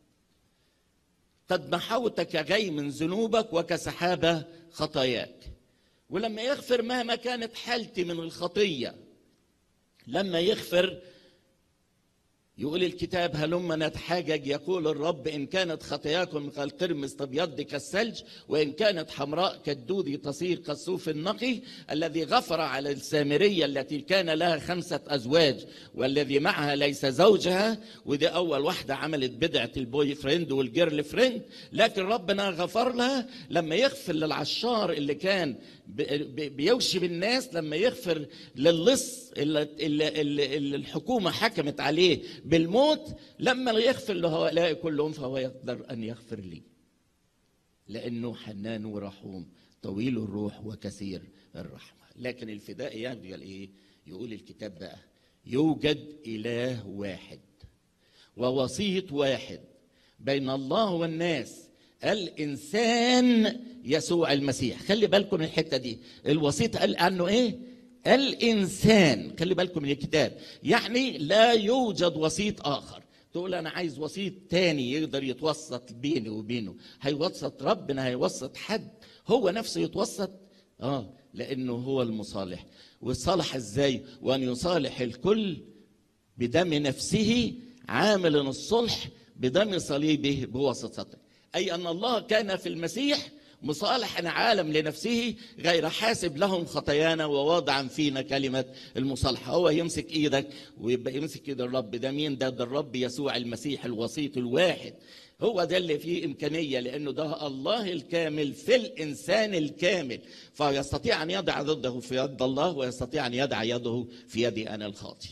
قد محوتك غي من ذنوبك وكسحابة خطاياك ولما يغفر مهما كانت حالتي من الخطية لما يغفر يقول الكتاب هلما نتحاجج يقول الرب إن كانت خطاياكم كالقرمز تبيض كالثلج وإن كانت حمراء كالدود تصير كالصوف النقي الذي غفر على السامرية التي كان لها خمسة أزواج والذي معها ليس زوجها ودي أول واحدة عملت بدعة البوي فريند والجيرل فريند لكن ربنا غفر لها لما يغفر للعشار اللي كان بيوشي بالناس لما يغفر للص اللي, اللي, اللي, اللي الحكومة حكمت عليه بالموت لما يغفر لهؤلاء كلهم فهو يقدر أن يغفر لي لأنه حنان ورحوم طويل الروح وكثير الرحمة لكن الفداء يقول إيه يقول الكتاب بقى يوجد إله واحد ووسيط واحد بين الله والناس الانسان يسوع المسيح خلي بالكم من الحته دي الوسيط قال عنه ايه الانسان خلي بالكم من الكتاب يعني لا يوجد وسيط اخر تقول انا عايز وسيط تاني يقدر يتوسط بيني وبينه هيوسط ربنا هيوسط حد هو نفسه يتوسط اه لانه هو المصالح وصالح ازاي وان يصالح الكل بدم نفسه عامل الصلح بدم صليبه بواسطته أي أن الله كان في المسيح مصالحا العالم لنفسه غير حاسب لهم خطايانا وواضعا فينا كلمة المصالحة هو يمسك إيدك ويبقى يمسك إيد الرب ده مين ده ده الرب يسوع المسيح الوسيط الواحد هو ده اللي فيه إمكانية لأنه ده الله الكامل في الإنسان الكامل فيستطيع أن يضع ضده في يد الله ويستطيع أن يضع يده في يدي أنا الخاطي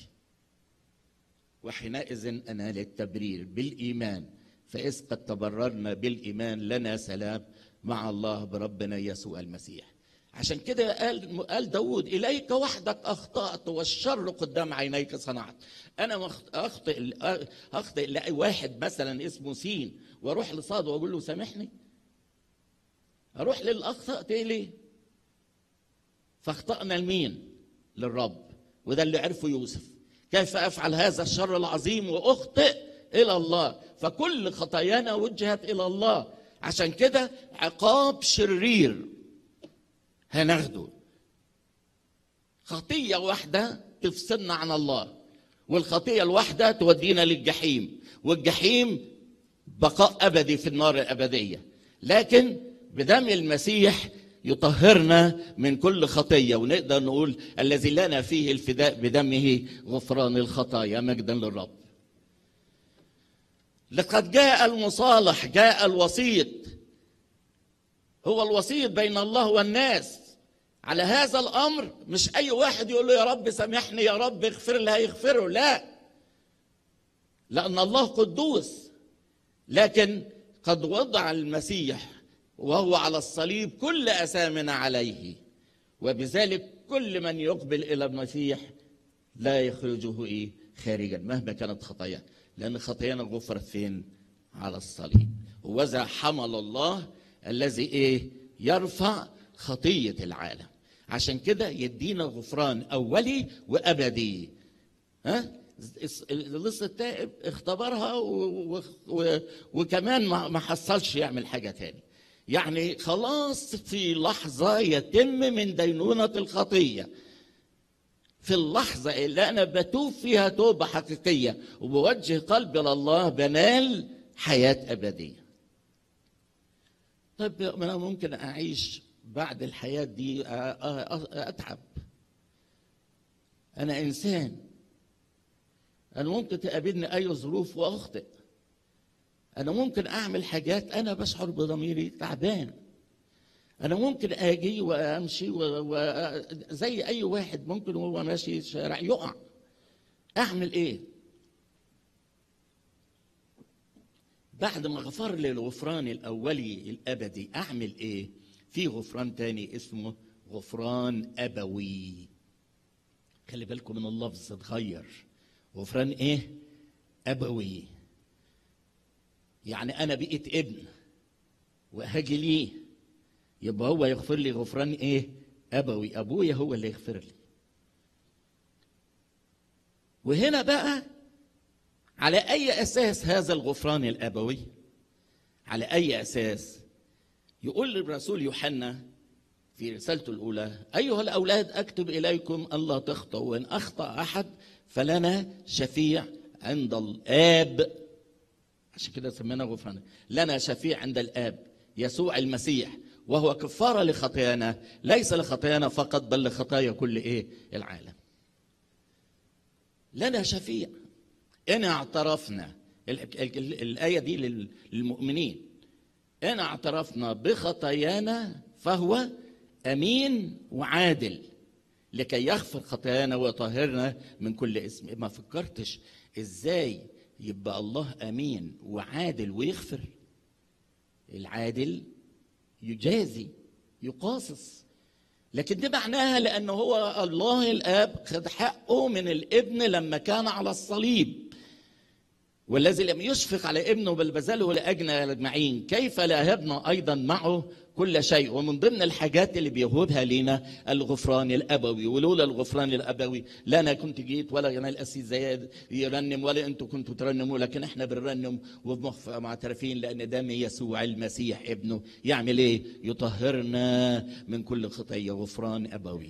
وحينئذ أنال التبرير بالإيمان فإذ قد تبررنا بالإيمان لنا سلام مع الله بربنا يسوع المسيح عشان كده قال قال داود إليك وحدك أخطأت والشر قدام عينيك صنعت أنا أخطئ أخطئ لأي واحد مثلا اسمه سين وأروح لصاد وأقول له سامحني أروح للأخطأت ليه؟ فاخطأنا لمين؟ للرب وده اللي عرفه يوسف كيف أفعل هذا الشر العظيم وأخطئ إلى الله فكل خطايانا وجهت الى الله عشان كده عقاب شرير هناخده خطيه واحده تفصلنا عن الله والخطيه الواحده تودينا للجحيم والجحيم بقاء ابدي في النار الابديه لكن بدم المسيح يطهرنا من كل خطيه ونقدر نقول الذي لنا فيه الفداء بدمه غفران الخطايا مجدا للرب لقد جاء المصالح جاء الوسيط هو الوسيط بين الله والناس على هذا الامر مش اي واحد يقول له يا رب سامحني يا رب اغفر لي هيغفره لا لان الله قدوس لكن قد وضع المسيح وهو على الصليب كل اثامنا عليه وبذلك كل من يقبل الى المسيح لا يخرجه ايه خارجا مهما كانت خطاياه لأن خطايانا غفرت فين؟ على الصليب وذا حمل الله الذي ايه يرفع خطيه العالم عشان كده يدينا غفران اولي وابدي ها لص التائب اختبرها و... و... و... وكمان ما ما حصلش يعمل حاجه تاني يعني خلاص في لحظه يتم من دينونه الخطيه في اللحظة اللي أنا بتوب فيها توبة حقيقية وبوجه قلبي لله بنال حياة أبدية طيب ما أنا ممكن أعيش بعد الحياة دي أ- أ- أتعب أنا إنسان أنا ممكن تقابلني أي ظروف وأخطئ أنا ممكن أعمل حاجات أنا بشعر بضميري تعبان أنا ممكن أجي وأمشي و... و... زي أي واحد ممكن وهو ماشي الشارع يقع أعمل إيه؟ بعد ما غفر لي الغفران الأولي الأبدي أعمل إيه؟ في غفران تاني اسمه غفران أبوي خلي بالكم من اللفظ اتغير غفران إيه؟ أبوي يعني أنا بقيت ابن وهاجي ليه يبقى هو يغفر لي غفران ايه ابوي ابويا هو اللي يغفر لي وهنا بقى على اي اساس هذا الغفران الابوي على اي اساس يقول الرسول يوحنا في رسالته الاولى ايها الاولاد اكتب اليكم الا تخطئوا وان اخطا احد فلنا شفيع عند الاب عشان كده سمينا غفران لنا شفيع عند الاب يسوع المسيح وهو كفاره لخطايانا ليس لخطايانا فقط بل لخطايا كل ايه العالم لنا شفيع ان اعترفنا ال- ال- ال- الايه دي لل- للمؤمنين ان اعترفنا بخطايانا فهو امين وعادل لكي يغفر خطايانا ويطهرنا من كل اسم ما فكرتش ازاي يبقى الله امين وعادل ويغفر العادل يجازي يقاصص لكن دي معناها لأنه هو الله الآب خد حقه من الابن لما كان على الصليب والذي لم يشفق على ابنه بل بذله لأجنا أجمعين كيف لا يهبنا أيضا معه كل شيء ومن ضمن الحاجات اللي بيهبها لنا الغفران الأبوي ولولا الغفران الأبوي لا أنا كنت جيت ولا أنا الأسيس زياد يرنم ولا أنتوا كنتوا ترنموا لكن إحنا بنرنم ومعترفين لأن دم يسوع المسيح ابنه يعمل إيه؟ يطهرنا من كل خطية غفران أبوي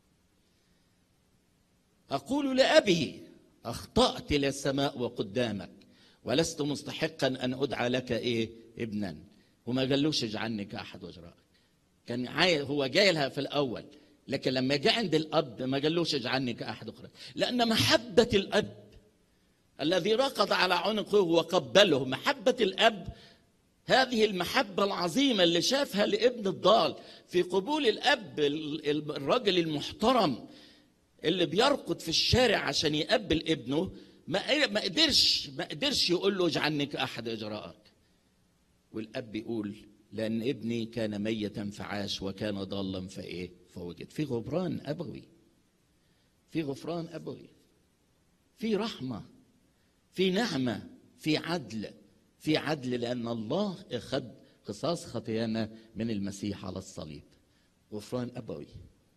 أقول لأبي أخطأت إلى السماء وقدامك ولست مستحقا أن أدعى لك إيه ابنا وما قالوش اجعلني كأحد وجرائك كان عاي... هو جاي لها في الأول لكن لما جاء عند الأب ما قالوش اجعلني كأحد أخرى لأن محبة الأب الذي ركض على عنقه وقبله محبة الأب هذه المحبة العظيمة اللي شافها لابن الضال في قبول الأب ال- ال- الرجل المحترم اللي بيرقد في الشارع عشان يقبل ابنه ما ما قدرش ما قدرش يقول له اجعلني كأحد إجراءك والأب يقول لأن ابني كان ميتا فعاش وكان ضالا فإيه فوجد في غفران أبوي في غفران أبوي في رحمة في نعمة في عدل في عدل لأن الله أخذ قصاص خطايانا من المسيح على الصليب غفران أبوي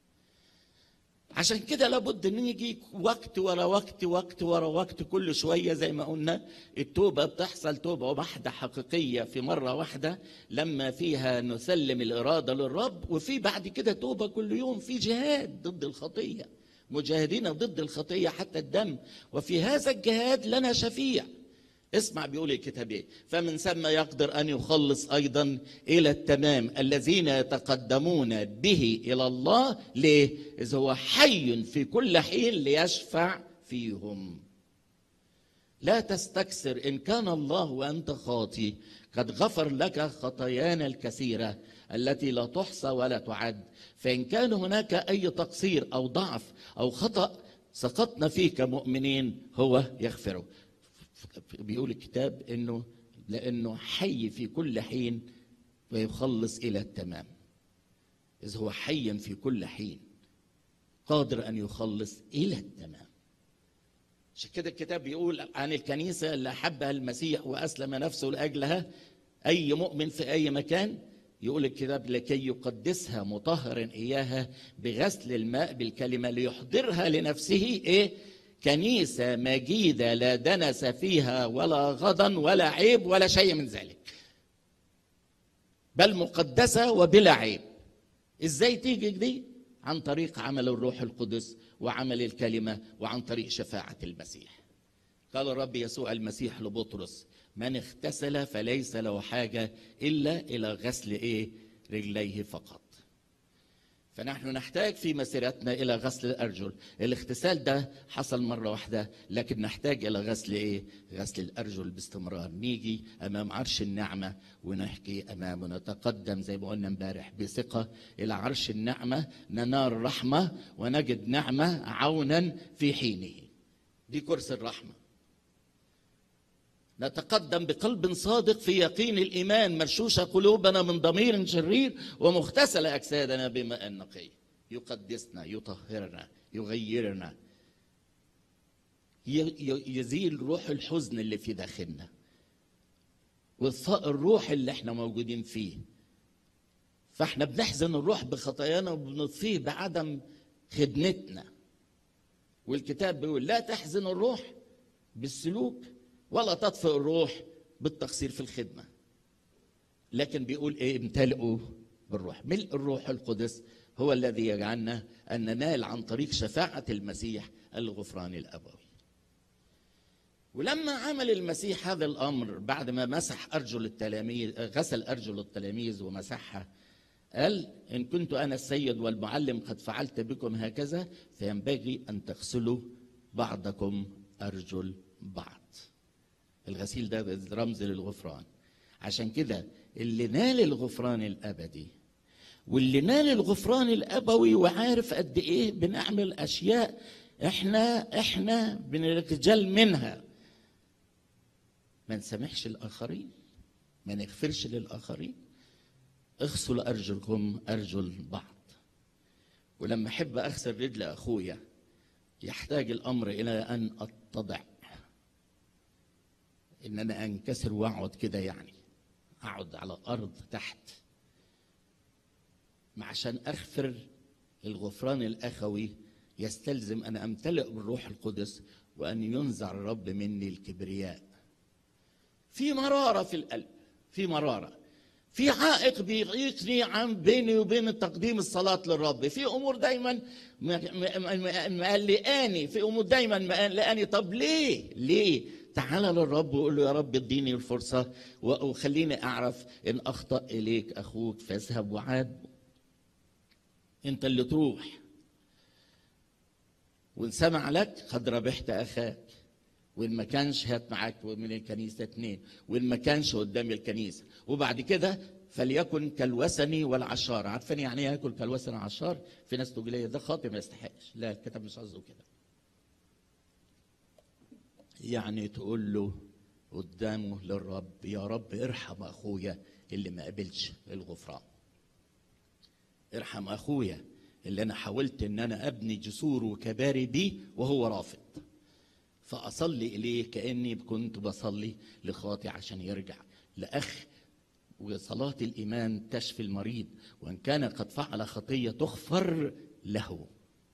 عشان كده لابد ان يجي وقت ورا وقت وقت ورا وقت كل شويه زي ما قلنا التوبه بتحصل توبه واحده حقيقيه في مره واحده لما فيها نسلم الاراده للرب وفي بعد كده توبه كل يوم في جهاد ضد الخطيه مجاهدين ضد الخطيه حتى الدم وفي هذا الجهاد لنا شفيع اسمع بيقول الكتاب ايه فمن ثم يقدر ان يخلص ايضا الى التمام الذين يتقدمون به الى الله ليه اذ هو حي في كل حين ليشفع فيهم لا تستكثر ان كان الله وانت خاطي قد غفر لك خطايانا الكثيره التي لا تحصى ولا تعد فان كان هناك اي تقصير او ضعف او خطا سقطنا فيه كمؤمنين هو يغفره بيقول الكتاب انه لانه حي في كل حين ويخلص الى التمام اذ هو حي في كل حين قادر ان يخلص الى التمام عشان كده الكتاب بيقول عن الكنيسه اللي احبها المسيح واسلم نفسه لاجلها اي مؤمن في اي مكان يقول الكتاب لكي يقدسها مطهرا اياها بغسل الماء بالكلمه ليحضرها لنفسه ايه كنيسه مجيده لا دنس فيها ولا غضن ولا عيب ولا شيء من ذلك بل مقدسه وبلا عيب ازاي تيجي دي عن طريق عمل الروح القدس وعمل الكلمه وعن طريق شفاعه المسيح قال الرب يسوع المسيح لبطرس من اغتسل فليس له حاجه الا الى غسل ايه رجليه فقط فنحن نحتاج في مسيرتنا الى غسل الارجل الاغتسال ده حصل مره واحده لكن نحتاج الى غسل ايه غسل الارجل باستمرار نيجي امام عرش النعمه ونحكي امامه نتقدم زي ما قلنا امبارح بثقه الى عرش النعمه ننال رحمه ونجد نعمه عونا في حينه دي كرسي الرحمه نتقدم بقلب صادق في يقين الايمان مرشوشه قلوبنا من ضمير شرير ومغتسله اجسادنا بماء نقي يقدسنا يطهرنا يغيرنا ي- ي- يزيل روح الحزن اللي في داخلنا والثاء الروح اللي احنا موجودين فيه فاحنا بنحزن الروح بخطايانا وبنطفيه بعدم خدمتنا والكتاب بيقول لا تحزن الروح بالسلوك ولا تطفئ الروح بالتقصير في الخدمه لكن بيقول ايه امتلئوا بالروح ملء الروح القدس هو الذي يجعلنا ان ننال عن طريق شفاعه المسيح الغفران الابوي ولما عمل المسيح هذا الامر بعد ما مسح ارجل التلاميذ غسل ارجل التلاميذ ومسحها قال ان كنت انا السيد والمعلم قد فعلت بكم هكذا فينبغي ان تغسلوا بعضكم ارجل بعض الغسيل ده رمز للغفران عشان كده اللي نال الغفران الابدي واللي نال الغفران الابوي وعارف قد ايه بنعمل اشياء احنا احنا بنرجل منها ما نسامحش الاخرين ما نغفرش للاخرين اغسلوا ارجلكم ارجل بعض ولما احب اغسل رجل اخويا يحتاج الامر الى ان اتضع ان انا انكسر واقعد كده يعني اقعد على الارض تحت ما عشان اغفر الغفران الاخوي يستلزم ان امتلئ بالروح القدس وان ينزع الرب مني الكبرياء في مراره في القلب في مراره في عائق بيعيقني عن بيني وبين تقديم الصلاة للرب في أمور دايما م- م- م- مقلقاني في أمور دايما مقلقاني طب ليه ليه تعال للرب وقول له يا رب اديني الفرصة و- وخليني أعرف إن أخطأ إليك أخوك فاذهب وعاد أنت اللي تروح وإن سمع لك قد ربحت أخاك وإن ما كانش هات معاك من الكنيسة اتنين وإن ما كانش قدام الكنيسة وبعد كده فليكن كالوثني والعشار عارفين يعني ايه ياكل كالوثني والعشار في ناس تقول لي ده خاطئ ما يستحقش لا الكتاب مش قصده كده يعني تقول له قدامه للرب يا رب ارحم اخويا اللي ما قبلش الغفران ارحم اخويا اللي انا حاولت ان انا ابني جسور وكباري بيه وهو رافض فاصلي اليه كاني كنت بصلي لاخواتي عشان يرجع لاخ وصلاه الايمان تشفي المريض وان كان قد فعل خطيه تغفر له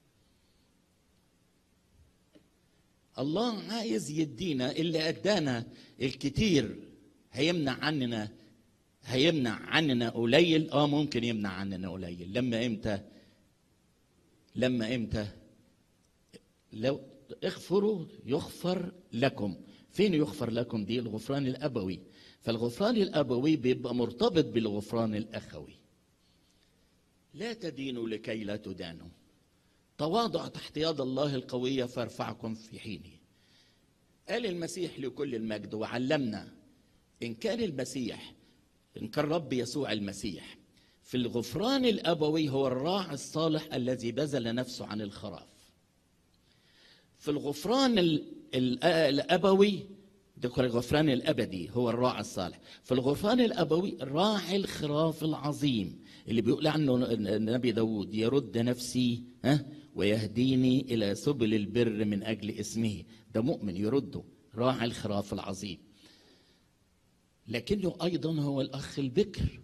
الله عايز يدينا اللي ادانا الكتير هيمنع عننا هيمنع عننا قليل اه ممكن يمنع عننا قليل لما امتى لما امتى لو اغفروا يغفر لكم فين يغفر لكم دي الغفران الابوي فالغفران الابوي بيبقى مرتبط بالغفران الاخوي لا تدينوا لكي لا تدانوا تواضع تحت يد الله القوية فارفعكم في حينه قال المسيح لكل المجد وعلمنا إن كان المسيح إن كان رب يسوع المسيح في الغفران الأبوي هو الراعي الصالح الذي بذل نفسه عن الخراف في الغفران ال- ال- الأبوي ده الغفران الأبدي هو الراعي الصالح في الغفران الأبوي راعي الخراف العظيم اللي بيقول عنه النبي داود يرد نفسي ها ويهديني إلى سبل البر من أجل اسمه ده مؤمن يرده راعي الخراف العظيم لكنه ايضا هو الاخ البكر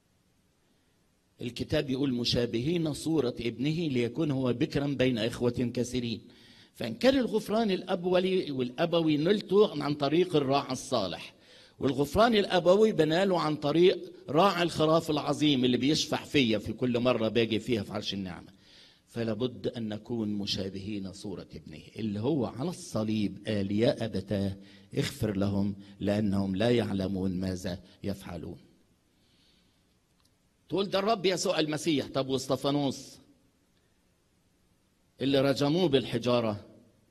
الكتاب يقول مشابهين صورة ابنه ليكون هو بكرا بين إخوة كثيرين فإن كان الغفران الأبوي والأبوي نلته عن طريق الراعي الصالح والغفران الأبوي بناله عن طريق راعي الخراف العظيم اللي بيشفع فيا في كل مرة باجي فيها في عرش النعمة فلا بد أن نكون مشابهين صورة ابنه اللي هو على الصليب قال يا أبتاه اغفر لهم لأنهم لا يعلمون ماذا يفعلون تقول ده الرب يسوع المسيح طب واستفانوس اللي رجموه بالحجارة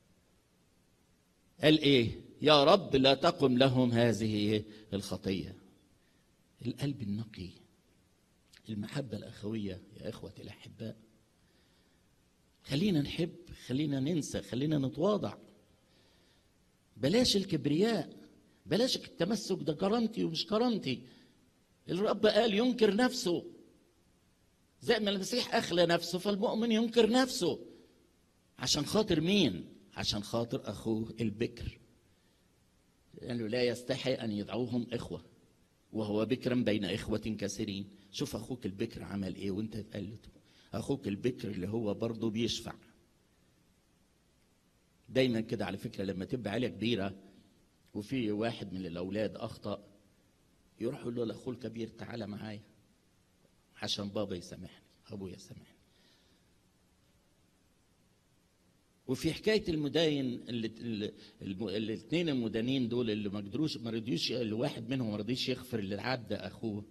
قال ايه يا رب لا تقم لهم هذه الخطية القلب النقي المحبة الأخوية يا إخوتي الأحباء خلينا نحب خلينا ننسى خلينا نتواضع بلاش الكبرياء بلاش التمسك ده كرامتي ومش كرامتي الرب قال ينكر نفسه زي ما المسيح أخلى نفسه فالمؤمن ينكر نفسه عشان خاطر مين؟ عشان خاطر أخوه البكر لأنه لا يستحي أن يدعوهم إخوة وهو بكرا بين إخوة كثيرين شوف أخوك البكر عمل إيه وأنت تقلده أخوك البكر اللي هو برضه بيشفع دايما كده على فكرة لما تبقى عيلة كبيرة وفي واحد من الأولاد أخطأ يروح يقول له لاخوه الكبير تعالى معايا عشان بابا يسامحني ابويا يسامحني وفي حكايه المداين اللي الاثنين المدانين دول اللي ما قدروش ما رضيوش اللي واحد منهم ما رضيش يغفر للعبد اخوه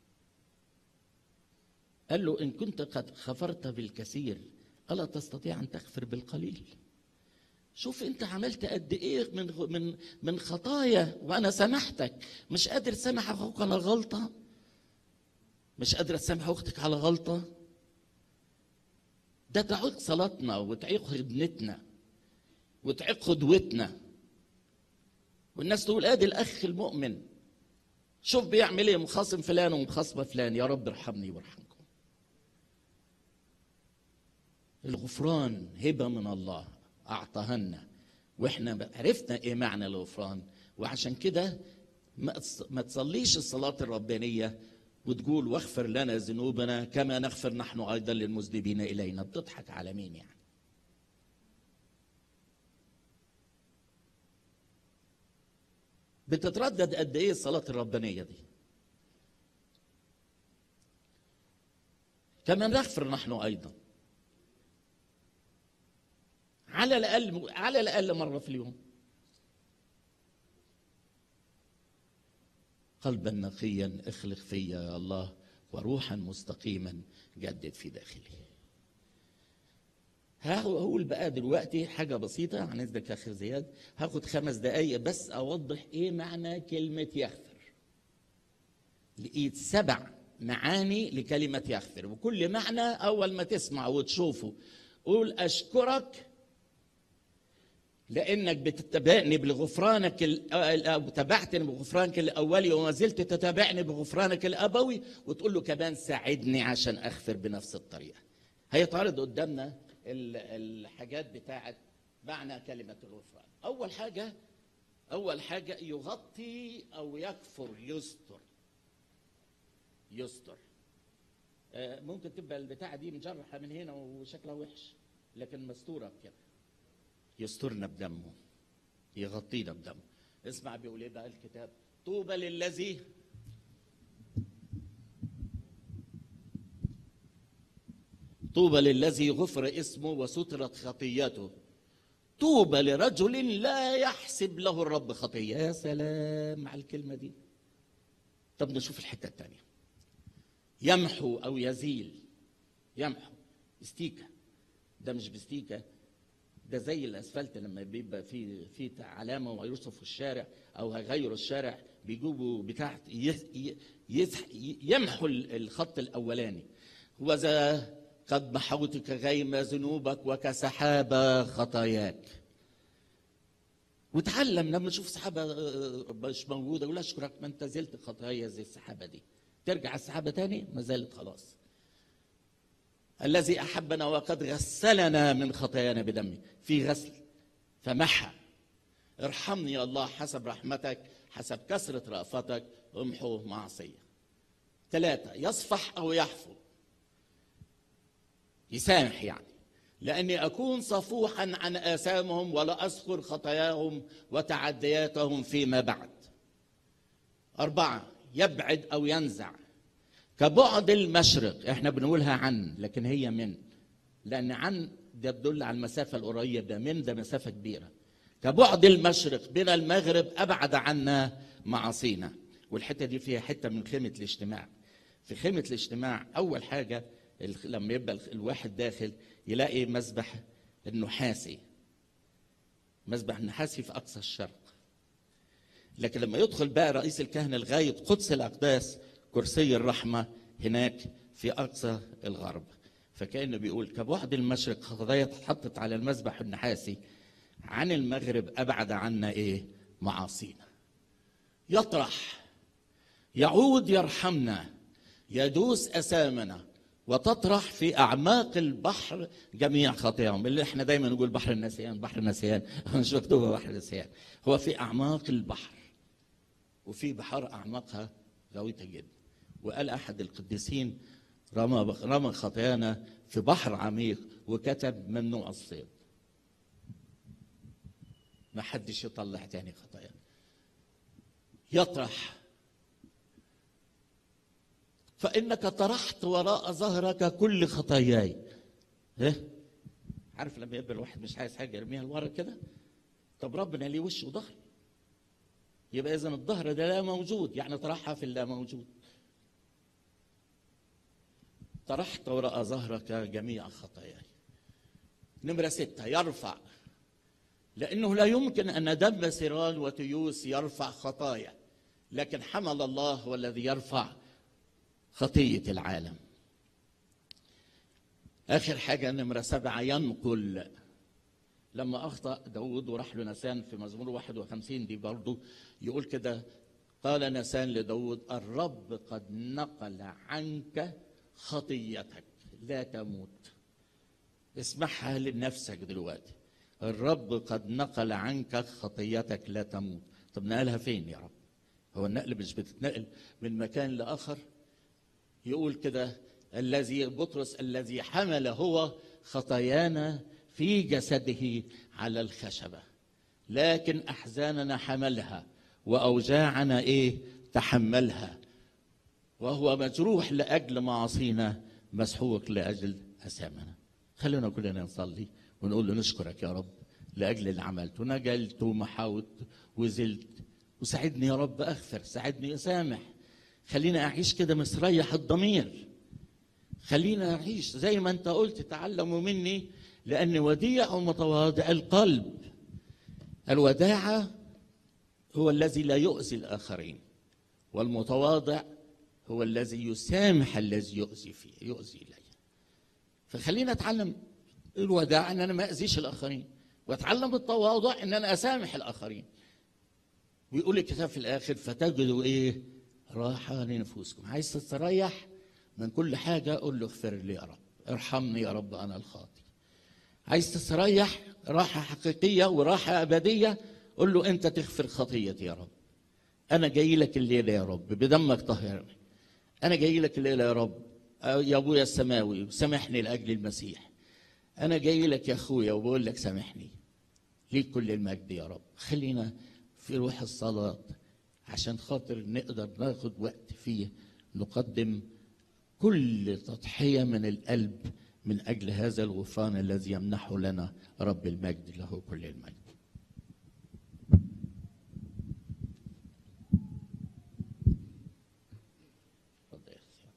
قال له ان كنت قد غفرت بالكثير الا تستطيع ان تغفر بالقليل شوف انت عملت قد ايه من من من خطايا وانا سامحتك مش قادر تسامح اخوك على غلطه مش قادر تسامح اختك على غلطه ده تعيق صلاتنا وتعيق خدمتنا وتعيق قدوتنا والناس تقول ادي الاخ المؤمن شوف بيعمل ايه مخاصم فلان ومخاصمه فلان يا رب ارحمني وارحمكم الغفران هبه من الله اعطاهن واحنا عرفنا ايه معنى الغفران وعشان كده ما تصليش الصلاه الربانيه وتقول واغفر لنا ذنوبنا كما نغفر نحن ايضا للمذنبين الينا بتضحك على مين يعني بتتردد قد ايه الصلاه الربانيه دي كما نغفر نحن ايضا على الاقل على الاقل مره في اليوم قلبا نقيا اخلق فيا يا الله وروحا مستقيما جدد في داخلي هقول بقى دلوقتي حاجه بسيطه عن اذنك يا اخي زياد هاخد خمس دقايق بس اوضح ايه معنى كلمه يغفر لقيت سبع معاني لكلمه يغفر وكل معنى اول ما تسمع وتشوفه قول اشكرك لانك بتتبعني بغفرانك او تبعتني بغفرانك الاولي وما زلت تتابعني بغفرانك الابوي وتقول له كمان ساعدني عشان اغفر بنفس الطريقه هيتعرض قدامنا الحاجات بتاعت معنى كلمه الغفران اول حاجه اول حاجه يغطي او يكفر يستر يستر ممكن تبقى البتاعه دي مجرحه من هنا وشكلها وحش لكن مستوره بكده يسترنا بدمه يغطينا بدمه اسمع بيقول ايه بقى الكتاب طوبى للذي طوبى للذي غفر اسمه وسترت خطيته طوبى لرجل لا يحسب له الرب خطيه يا سلام على الكلمه دي طب نشوف الحته الثانيه يمحو او يزيل يمحو استيكه ده مش بستيكه ده زي الاسفلت لما بيبقى في في علامه ويوصف في الشارع او هيغيروا الشارع بيجيبوا بتاع يمحوا الخط الاولاني وذا قد محوت كغيم ذنوبك وكسحابه خطاياك وتعلم لما تشوف سحابه مش موجوده قول اشكرك ما انت زلت خطايا زي السحابه دي ترجع السحابه تاني ما زالت خلاص الذي احبنا وقد غسلنا من خطايانا بدمه في غسل فمحى ارحمني يا الله حسب رحمتك حسب كثرة رأفتك امحو معصية ثلاثة يصفح أو يحفظ يسامح يعني لأني أكون صفوحا عن آثامهم ولا أذكر خطاياهم وتعدياتهم فيما بعد أربعة يبعد أو ينزع كبعد المشرق احنا بنقولها عن لكن هي من لأن عن ده بتدل على المسافة القريبة من ده مسافة كبيرة كبعد المشرق بين المغرب أبعد عنا معاصينا والحتة دي فيها حتة من خيمة الاجتماع في خيمة الاجتماع أول حاجة ال- لما يبقى ال- الواحد داخل يلاقي مسبح النحاسي مسبح النحاسي في أقصى الشرق لكن لما يدخل بقى رئيس الكهنة لغاية قدس الأقداس كرسي الرحمة هناك في أقصى الغرب فكأنه بيقول كبعد المشرق خطايا اتحطت على المذبح النحاسي عن المغرب أبعد عنا إيه معاصينا يطرح يعود يرحمنا يدوس أسامنا وتطرح في أعماق البحر جميع خطاياهم اللي احنا دايما نقول بحر النسيان بحر النسيان مش مكتوبة بحر النسيان هو في أعماق البحر وفي بحار أعماقها غويطة جدا وقال أحد القديسين رمى رمى خطايانا في بحر عميق وكتب ممنوع الصيد ما حدش يطلع تاني خطايا يطرح فإنك طرحت وراء ظهرك كل خطاياي إيه؟ عارف لما يبقى الواحد مش عايز حاجة يرميها لورا كده طب ربنا ليه وش وظهر يبقى إذا الظهر ده لا موجود يعني طرحها في اللا موجود طرحت وراء ظهرك جميع خطاياي نمرة ستة يرفع لأنه لا يمكن أن دم سيران وتيوس يرفع خطايا لكن حمل الله هو الذي يرفع خطية العالم آخر حاجة نمرة سبعة ينقل لما أخطأ داود وراح له نسان في مزمور 51 دي برضه يقول كده قال نسان لداود الرب قد نقل عنك خطيتك لا تموت اسمعها لنفسك دلوقتي الرب قد نقل عنك خطيتك لا تموت طب نقلها فين يا رب هو النقل مش بتتنقل من مكان لآخر يقول كده الذي بطرس الذي حمل هو خطايانا في جسده على الخشبة لكن أحزاننا حملها وأوجاعنا إيه تحملها وهو مجروح لأجل معاصينا مسحوق لأجل أثامنا خلونا كلنا نصلي ونقول له نشكرك يا رب لأجل اللي عملته نجلت ومحاوت وزلت وساعدني يا رب أغفر ساعدني أسامح خلينا أعيش كده مستريح الضمير خلينا أعيش زي ما أنت قلت تعلموا مني لأني وديع ومتواضع القلب الوداعة هو الذي لا يؤذي الآخرين والمتواضع هو الذي يسامح الذي يؤذي فيه يؤذي إليه فخلينا أتعلم الوداع أن أنا ما أذيش الآخرين وأتعلم التواضع أن أنا أسامح الآخرين ويقول الكتاب في الآخر فتجدوا إيه راحة لنفوسكم عايز تستريح من كل حاجة قول له اغفر لي يا رب ارحمني يا رب أنا الخاطي عايز تستريح راحة حقيقية وراحة أبدية قول له أنت تغفر خطيتي يا رب أنا جاي لك الليلة يا رب بدمك طهرني أنا جاي لك الليلة يا رب يا أبويا السماوي سامحني لأجل المسيح أنا جاي لك يا أخويا وبقول لك سامحني ليك كل المجد يا رب خلينا في روح الصلاة عشان خاطر نقدر ناخد وقت فيه نقدم كل تضحية من القلب من أجل هذا الغفران الذي يمنحه لنا رب المجد له كل المجد اتفضل يا أخي.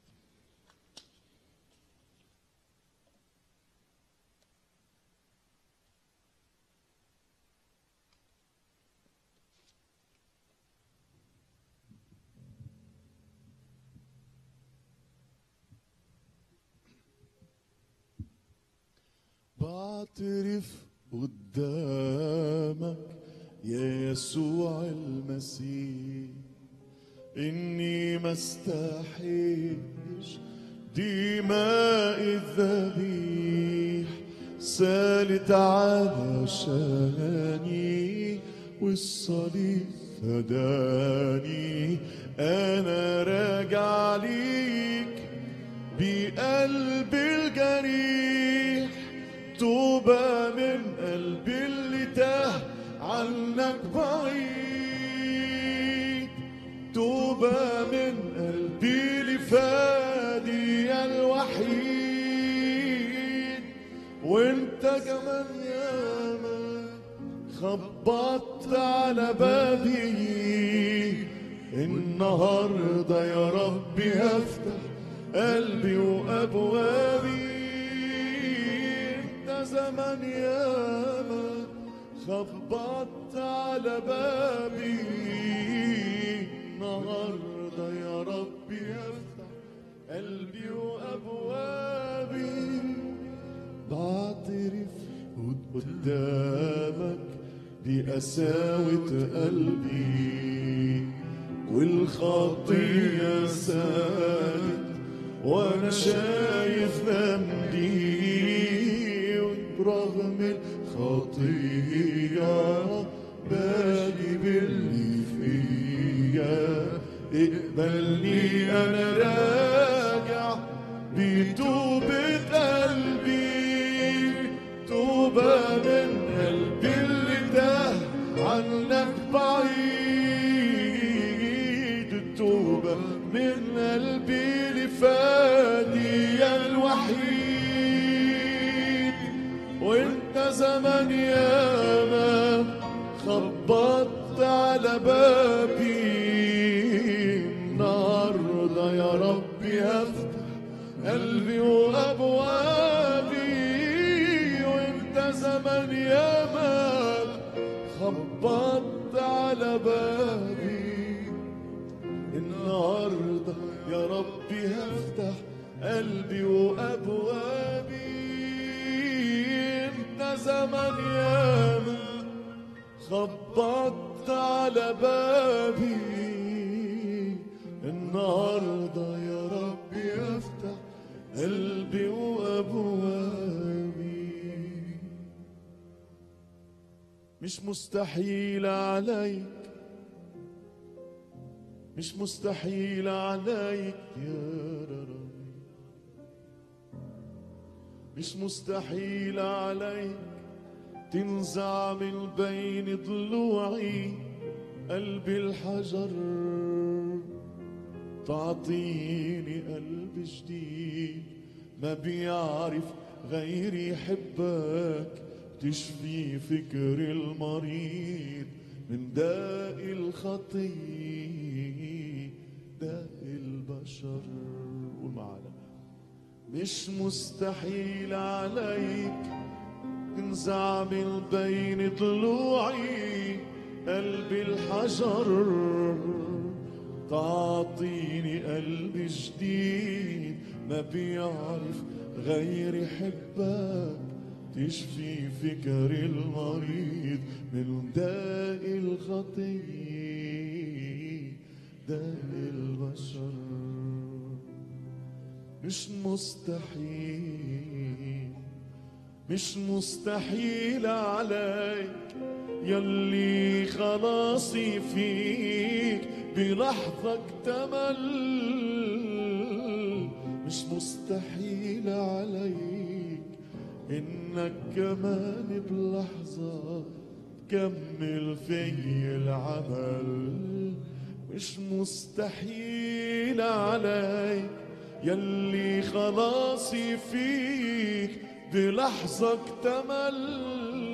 بعترف قدامك يا يسوع المسيح إني ما استحيش دماء الذبيح سالت على شاني والصليب فداني انا راجع ليك بقلبي الجريح توبة من قلبي اللي تاه عنك بعيد توبة من قلبي لفادي الوحيد وانت كمان ياما خبطت على بابي النهارده يا ربي هفتح قلبي وابوابي انت زمان ياما خبطت على بابي النهارده يا ربي هفتح قلبي وابوابي بعترف قدامك بقساوة قلبي والخطية سالت وانا شايف ذنبي برغم الخطية باجي باللي فيا اقبلني انا راجع بتوبة قلبي توبة من قلبي اللي تاه عنك بعيد توبة من قلبي لفادي الوحيد وانت زمان ياما خبطت على بابي النهارده يا ربي هفتح قلبي وابوابي وانت زمان ياما خبطت على بابي النهارده يا ربي هفتح قلبي وابوابي انت زمان ياما خبطت على بابي النهارده يا ربي افتح قلبي وابوابي مش مستحيل عليك مش مستحيل عليك يا رب مش مستحيل عليك تنزع من بين ضلوعي قلبي الحجر تعطيني قلب جديد ما بيعرف غير يحبك تشفي فكر المريض من داء الخطية داء البشر قول معانا مش مستحيل عليك تنزع من بين ضلوعي قلبي الحجر تعطيني قلب جديد ما بيعرف غير يحبك تشفي فكر المريض من داء الخطية داء البشر مش مستحيل مش مستحيل عليك يلي خلاصي فيك بلحظة اكتمل مش مستحيل عليك انك كمان بلحظة تكمل في العمل مش مستحيل عليك يلي خلاصي فيك بلحظة اكتمل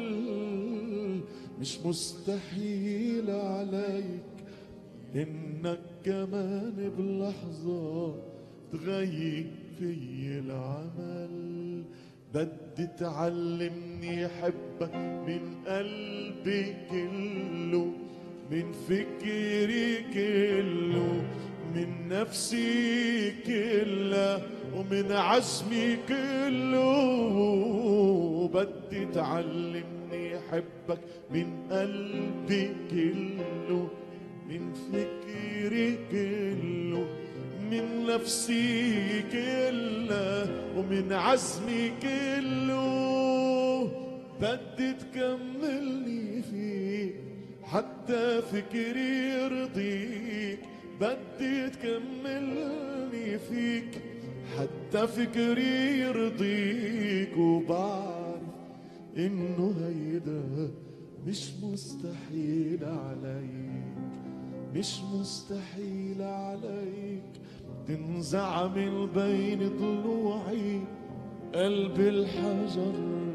مش مستحيل عليك انك كمان بلحظة تغير في العمل بدي تعلمني احبك من قلبي كله من فكري كله من نفسي كلها ومن عزمي كله بدي تعلمني احبك من قلبي كله من فكري كله من نفسي كلها ومن عزمي كله بدي تكملني فيه حتى فكري يرضيك بدي تكملني فيك حتى فكري يرضيك وبعرف انه هيدا مش مستحيل عليك مش مستحيل عليك تنزع من بين ضلوعي قلب الحجر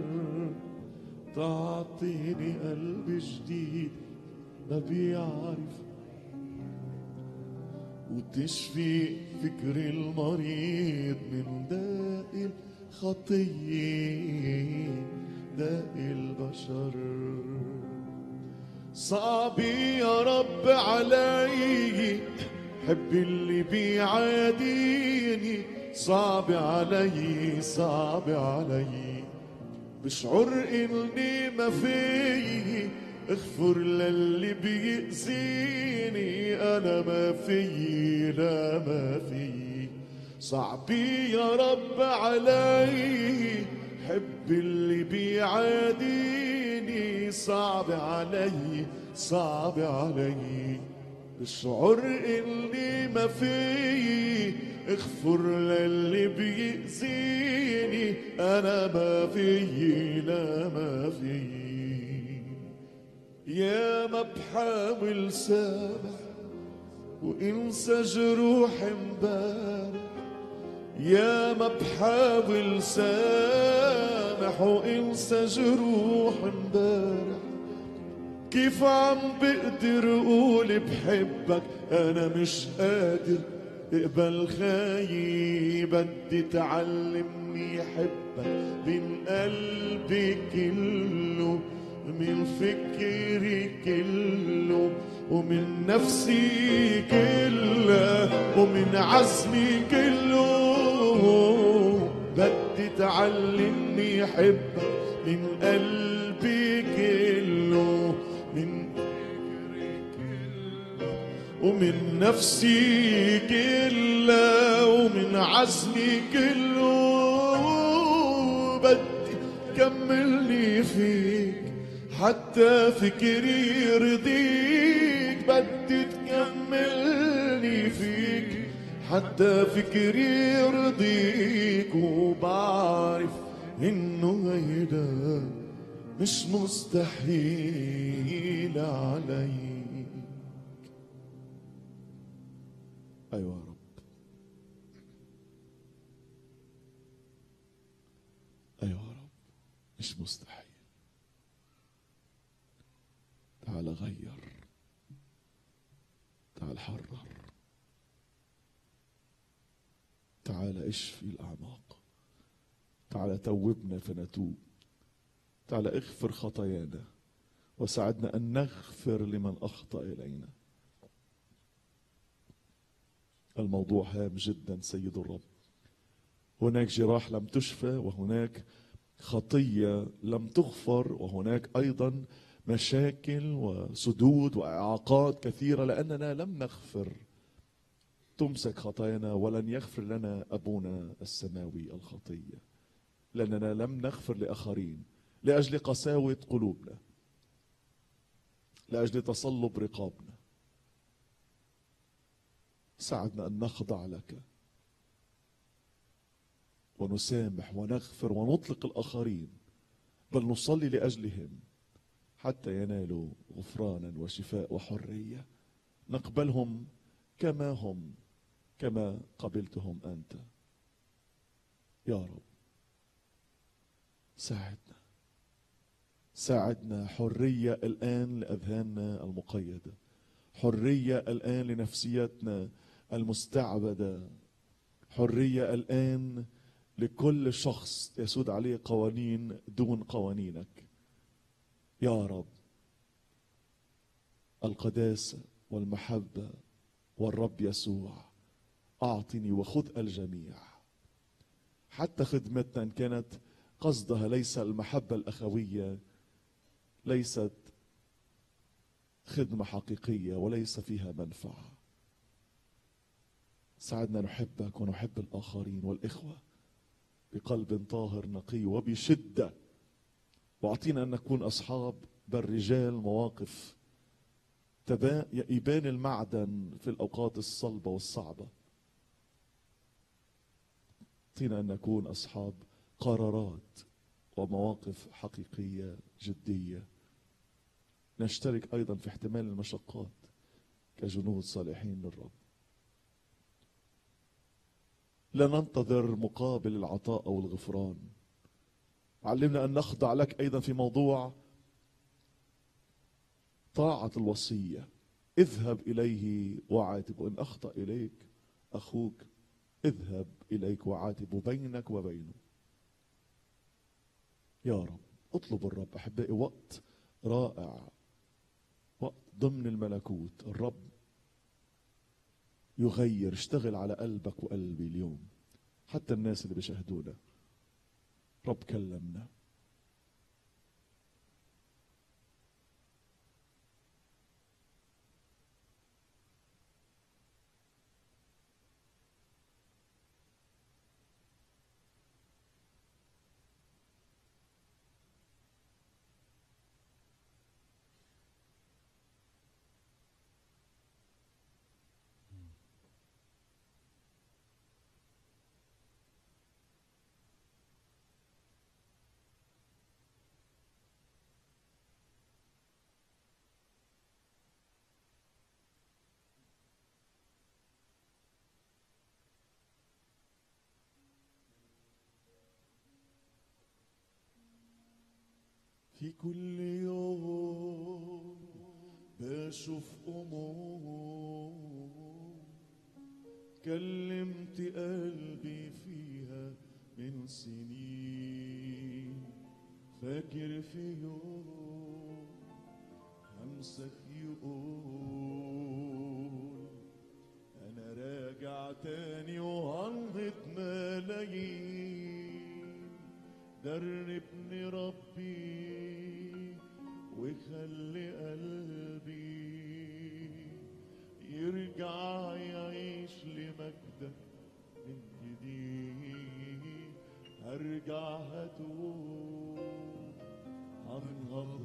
تعطيني قلب جديد ما بيعرف وتشفي فكري المريض من داء الخطية داء البشر صعب يا رب علي حب اللي بيعاديني صعب علي صعب علي بشعر اني ما فيي اغفر للي بيأذيني انا ما فيي لا ما فيي صعب يا رب علي حب اللي بيعاديني صعب علي صعب علي بشعر اني ما فيي اغفر للي بيأذيني انا ما فيي لا ما فيي يا ما بحاول سامح وانسى جروح امبارح يا ما بحاول سامح وانسى جروح امبارح كيف عم بقدر اقول بحبك انا مش قادر اقبل خايب بدي تعلمني احبك من قلبي كله من فكري كله ومن نفسي كله ومن عزمي كله بدي تعلمني احبك من قلبي كله من ومن نفسي كله ومن عزمي كله بدي كملني فيك حتى فكري يرضيك بدي تكملني فيك حتى فكري يرضيك وبعرف انه هيدا مش مستحيل عليك ايوه يا رب ايوه يا رب مش مستحيل تعال غير تعال حرر تعال اشفي الاعماق تعال توبنا فنتوب تعال اغفر خطايانا وساعدنا ان نغفر لمن اخطا الينا الموضوع هام جدا سيد الرب هناك جراح لم تشفى وهناك خطيه لم تغفر وهناك ايضا مشاكل وسدود واعاقات كثيره لاننا لم نغفر تمسك خطايانا ولن يغفر لنا ابونا السماوي الخطيه لاننا لم نغفر لاخرين لاجل قساوه قلوبنا لاجل تصلب رقابنا ساعدنا ان نخضع لك ونسامح ونغفر ونطلق الاخرين بل نصلي لاجلهم حتى ينالوا غفرانا وشفاء وحريه نقبلهم كما هم كما قبلتهم انت يا رب ساعدنا ساعدنا حريه الان لاذهاننا المقيده حريه الان لنفسيتنا المستعبده حريه الان لكل شخص يسود عليه قوانين دون قوانينك يا رب القداسه والمحبه والرب يسوع اعطني وخذ الجميع حتى خدمتنا ان كانت قصدها ليس المحبه الاخويه ليست خدمه حقيقيه وليس فيها منفعه ساعدنا نحبك ونحب الاخرين والاخوه بقلب طاهر نقي وبشده واعطينا ان نكون اصحاب بل رجال مواقف تبا- يبان المعدن في الأوقات الصلبة والصعبة اعطينا أن نكون أصحاب قرارات ومواقف حقيقية جدية نشترك أيضا في احتمال المشقات كجنود صالحين للرب لا ننتظر مقابل العطاء أو الغفران علمنا أن نخضع لك أيضا في موضوع طاعة الوصية اذهب إليه وعاتب وإن أخطأ إليك أخوك اذهب إليك وعاتب بينك وبينه يا رب اطلب الرب أحبائي وقت رائع وقت ضمن الملكوت الرب يغير اشتغل على قلبك وقلبي اليوم حتى الناس اللي بيشاهدونا رب كلمنا في كل يوم بشوف أمور كلمت قلبي فيها من سنين فاكر في يوم همسك يقول أنا راجع تاني وهنهض ملايين دربني ربي وخلي قلبي يرجع يعيش لمجدك من جديد هرجع هتوب هنهض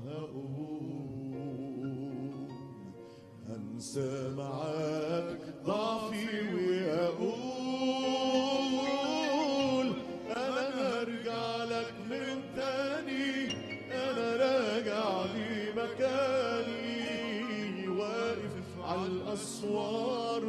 هقول هنسى معاك ضعفي وأقول أنا هرجع لك من تاني أنا راجع لمكاني واقف على الأسوار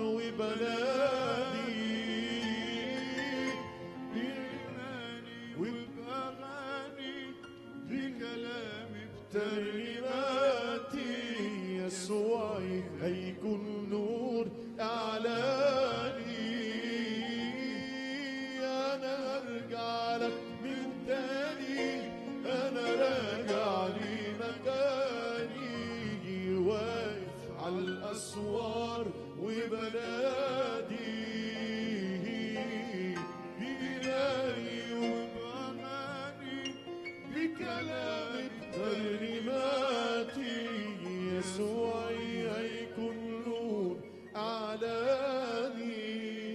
وبنادي بإيماني وبأغاني بكلامي ترنيماتي يسوعي هيكون نور اعلاني انا ارجع لك من تاني انا راجع لمكاني واقف على الاسوار وبنادي بإلهي وبأغاني بكلامي ترنيماتي يسوعي هيكون نور أعلاني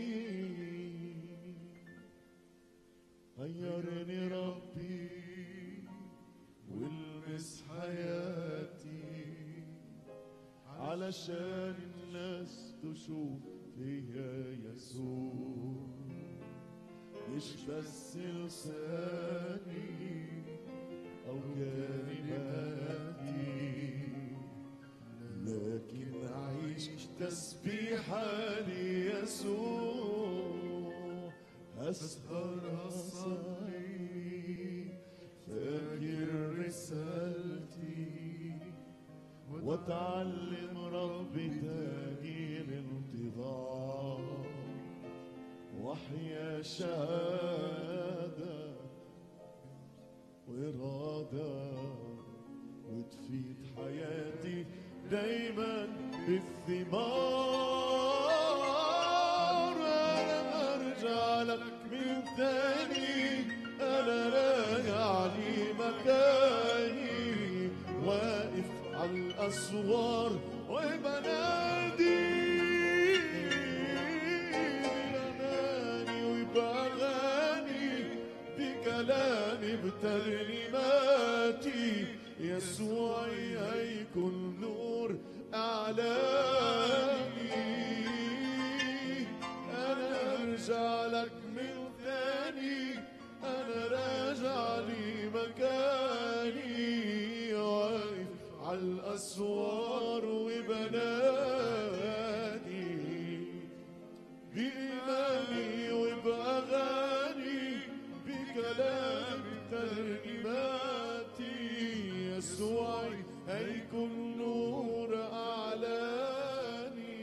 غيرني ربي والمس حياتي علشان الناس تشوف فيا يسوع مش بس لساني أو كلماتي لكن أعيش تسبيحة ليسوع أسهر أصلي فاكر رسالتي واتعلم ربي تاجي الانتظار واحيا شهاده وإرادة وتفيد حياتي دايما بالثمار أنا أرجع لك من تاني أنا راجع لي مكاني واقف على الأسوار وبنادي بأماني وبأغاني بكلامي بترنيماتي يسوعي هيكون نور أعلى علاني انا ارجع لك من ثاني انا راجع لي مكاني واقف على الاسوار وبنادي بإيماني وبأغاني بكلام ترنيماتي يسوعي هيكون نور أعلاني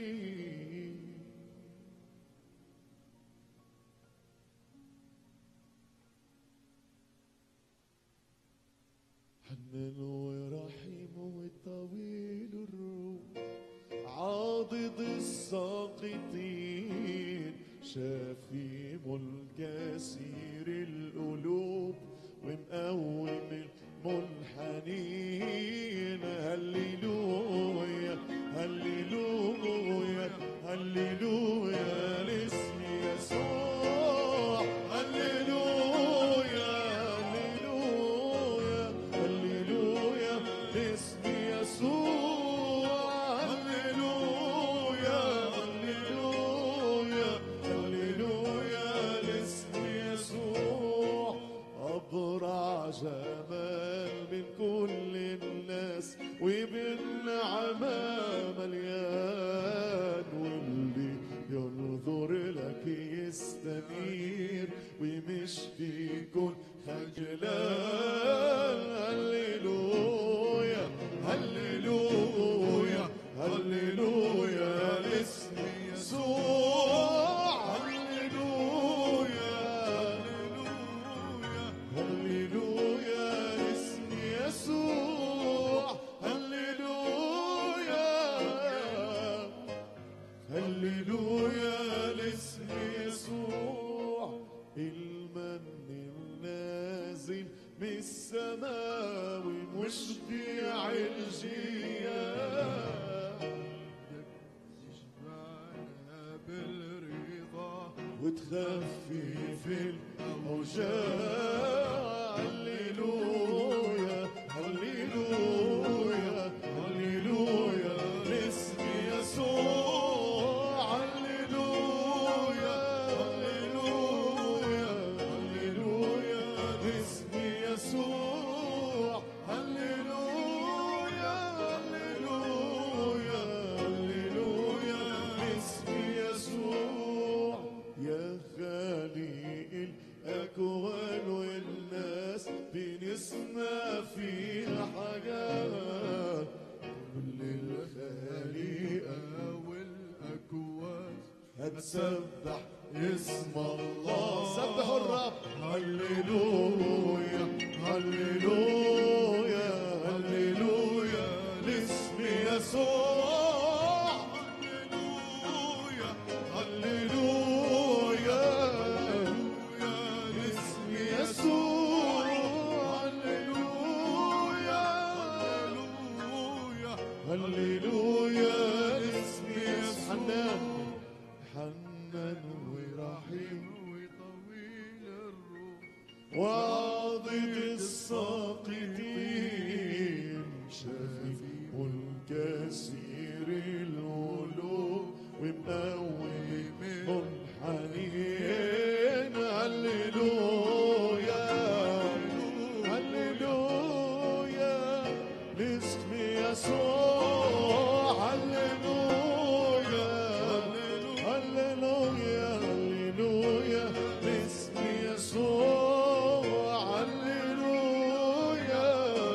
حنان ورحيم وطويل الروح عاضد الساقطين شفيم الكثير القلوب ومقوم المنحنين هللويا هللويا هللويا لاسم يسوع هللويا هللويا هللويا لاسم يسوع هللويا هللويا هللويا لاسم يسوع أبرع جمال من كل الناس وبالنعمة مليان واللي ينظر لك يستنير ومش بيكون خجلان هللويا هللويا هللويا لاسم يسوع هللويا هللويا لاسم يسوع هللويا هللويا لاسم يسوع المن النازل من السماء ومشبع الجياد اشبعنا بالرضا وتخفف الأوجاع هللويا هللويا هللويا لاسم يسوع هللويا هللويا هللويا لاسم يسوع هللويا هللويا هللويا لاسم يسوع يا خالق الأكوان والناس بنسمع فيها حاجات كل الخليقة والاكوان هتسبح اسم الله سبحوا الرب هللويا هللويا هللويا لاسم يسوع هللويا هللويا لاسم يسوع هللويا هللويا لاسم يسوع حنان حنان ورحيم وطويل الروح وعاضد الساقطين شفيع الكثير القلوب ومقوم منحنين هللويا هللويا لاسم يسوع هللويا هللويا هللويا لاسم يسوع هللويا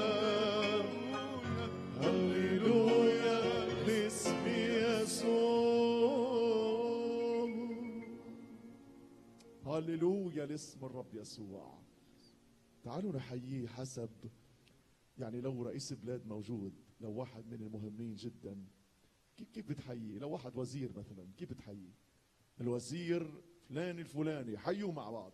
هللويا لاسم يسوع هللويا لاسم الرب يسوع تعالوا نحييه حسب يعني لو رئيس بلاد موجود لو واحد من المهمين جدا كيف كيف بتحييه لو واحد وزير مثلا كيف بتحييه الوزير فلان الفلاني حيوا مع بعض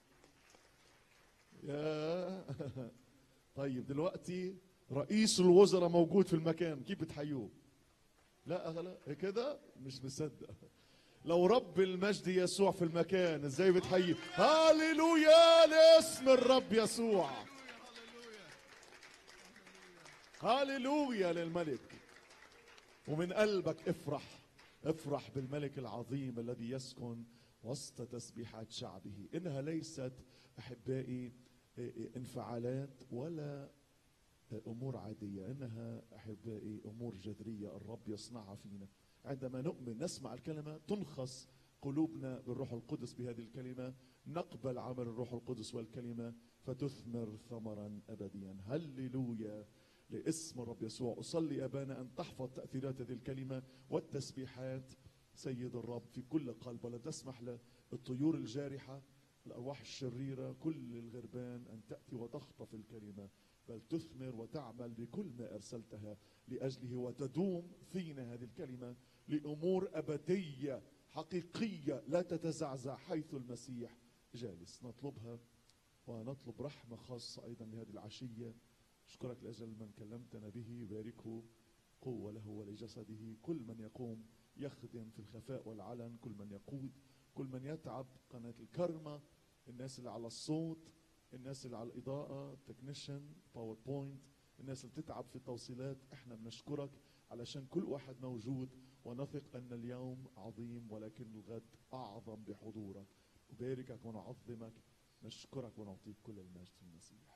يا طيب دلوقتي رئيس الوزراء موجود في المكان كيف بتحيوه لا لا كده مش مصدق لو رب المجد يسوع في المكان ازاي بتحيي هاليلويا لاسم الرب يسوع هاليلويا للملك ومن قلبك افرح افرح بالملك العظيم الذي يسكن وسط تسبيحات شعبه انها ليست احبائي انفعالات ولا امور عاديه انها احبائي امور جذريه الرب يصنعها فينا عندما نؤمن نسمع الكلمه تنخص قلوبنا بالروح القدس بهذه الكلمه نقبل عمل الروح القدس والكلمه فتثمر ثمرا ابديا هللويا لاسم الرب يسوع اصلي ابانا ان تحفظ تاثيرات هذه الكلمه والتسبيحات سيد الرب في كل قلب ولا تسمح للطيور الجارحه الارواح الشريره كل الغربان ان تاتي وتخطف الكلمه بل تثمر وتعمل بكل ما ارسلتها لاجله وتدوم فينا هذه الكلمه لامور ابديه حقيقيه لا تتزعزع حيث المسيح جالس نطلبها ونطلب رحمه خاصه ايضا لهذه العشيه اشكرك لاجل من كلمتنا به باركه قوه له ولجسده كل من يقوم يخدم في الخفاء والعلن كل من يقود كل من يتعب قناه الكرمه الناس اللي على الصوت الناس اللي على الاضاءه تكنيشن باوربوينت الناس اللي بتتعب في التوصيلات احنا بنشكرك علشان كل واحد موجود ونثق ان اليوم عظيم ولكن الغد اعظم بحضورك نباركك ونعظمك نشكرك ونعطيك كل المجد في المسيح